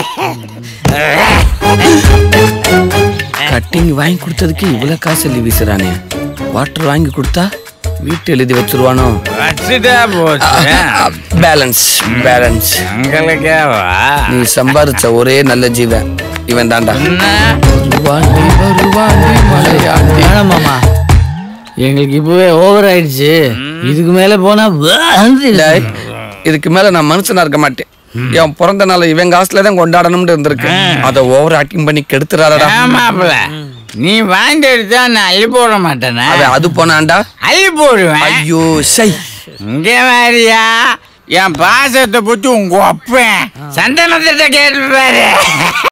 கட்டிங் வாங்கி கொடுத்ததுக்கு இவ்வளவு காசு எழுதி வீசுறானே வாட்டர் வாங்கி கொடுத்தா வீட்டு எழுதி வச்சிருவானோ வச்சுட்டா போச்சு பேலன்ஸ் பேலன்ஸ் உங்களுக்கேவா நீ சம்பாரிச்ச ஒரே நல்ல ஜீவன் இவன் தாண்டா வருவாண்டி வருவாண்டி மலையாண்டி வேணாம் மாமா எங்களுக்கு இப்பவே ஓவர் ஆயிடுச்சு இதுக்கு மேல போனா டேய், இதுக்கு மேல நான் மனுஷனா இருக்க மாட்டேன் என் பிறந்த நாள் இவன் காசுல தான் கொண்டாடணும்னு இருந்திருக்கு அதை ஓவர் ஆக்டிங் பண்ணி கெடுத்துறாடா மாப்பிள்ள நீ வாங்கி எடுத்தா நான் அள்ளி போட மாட்டேனா அவன் அது போனான்டா அள்ளி போடுவேன் ஐயோ சை இங்க மாதிரியா என் பாசத்தை பத்தி உங்க அப்பன் சந்தனத்திட்ட கேட்டு பாரு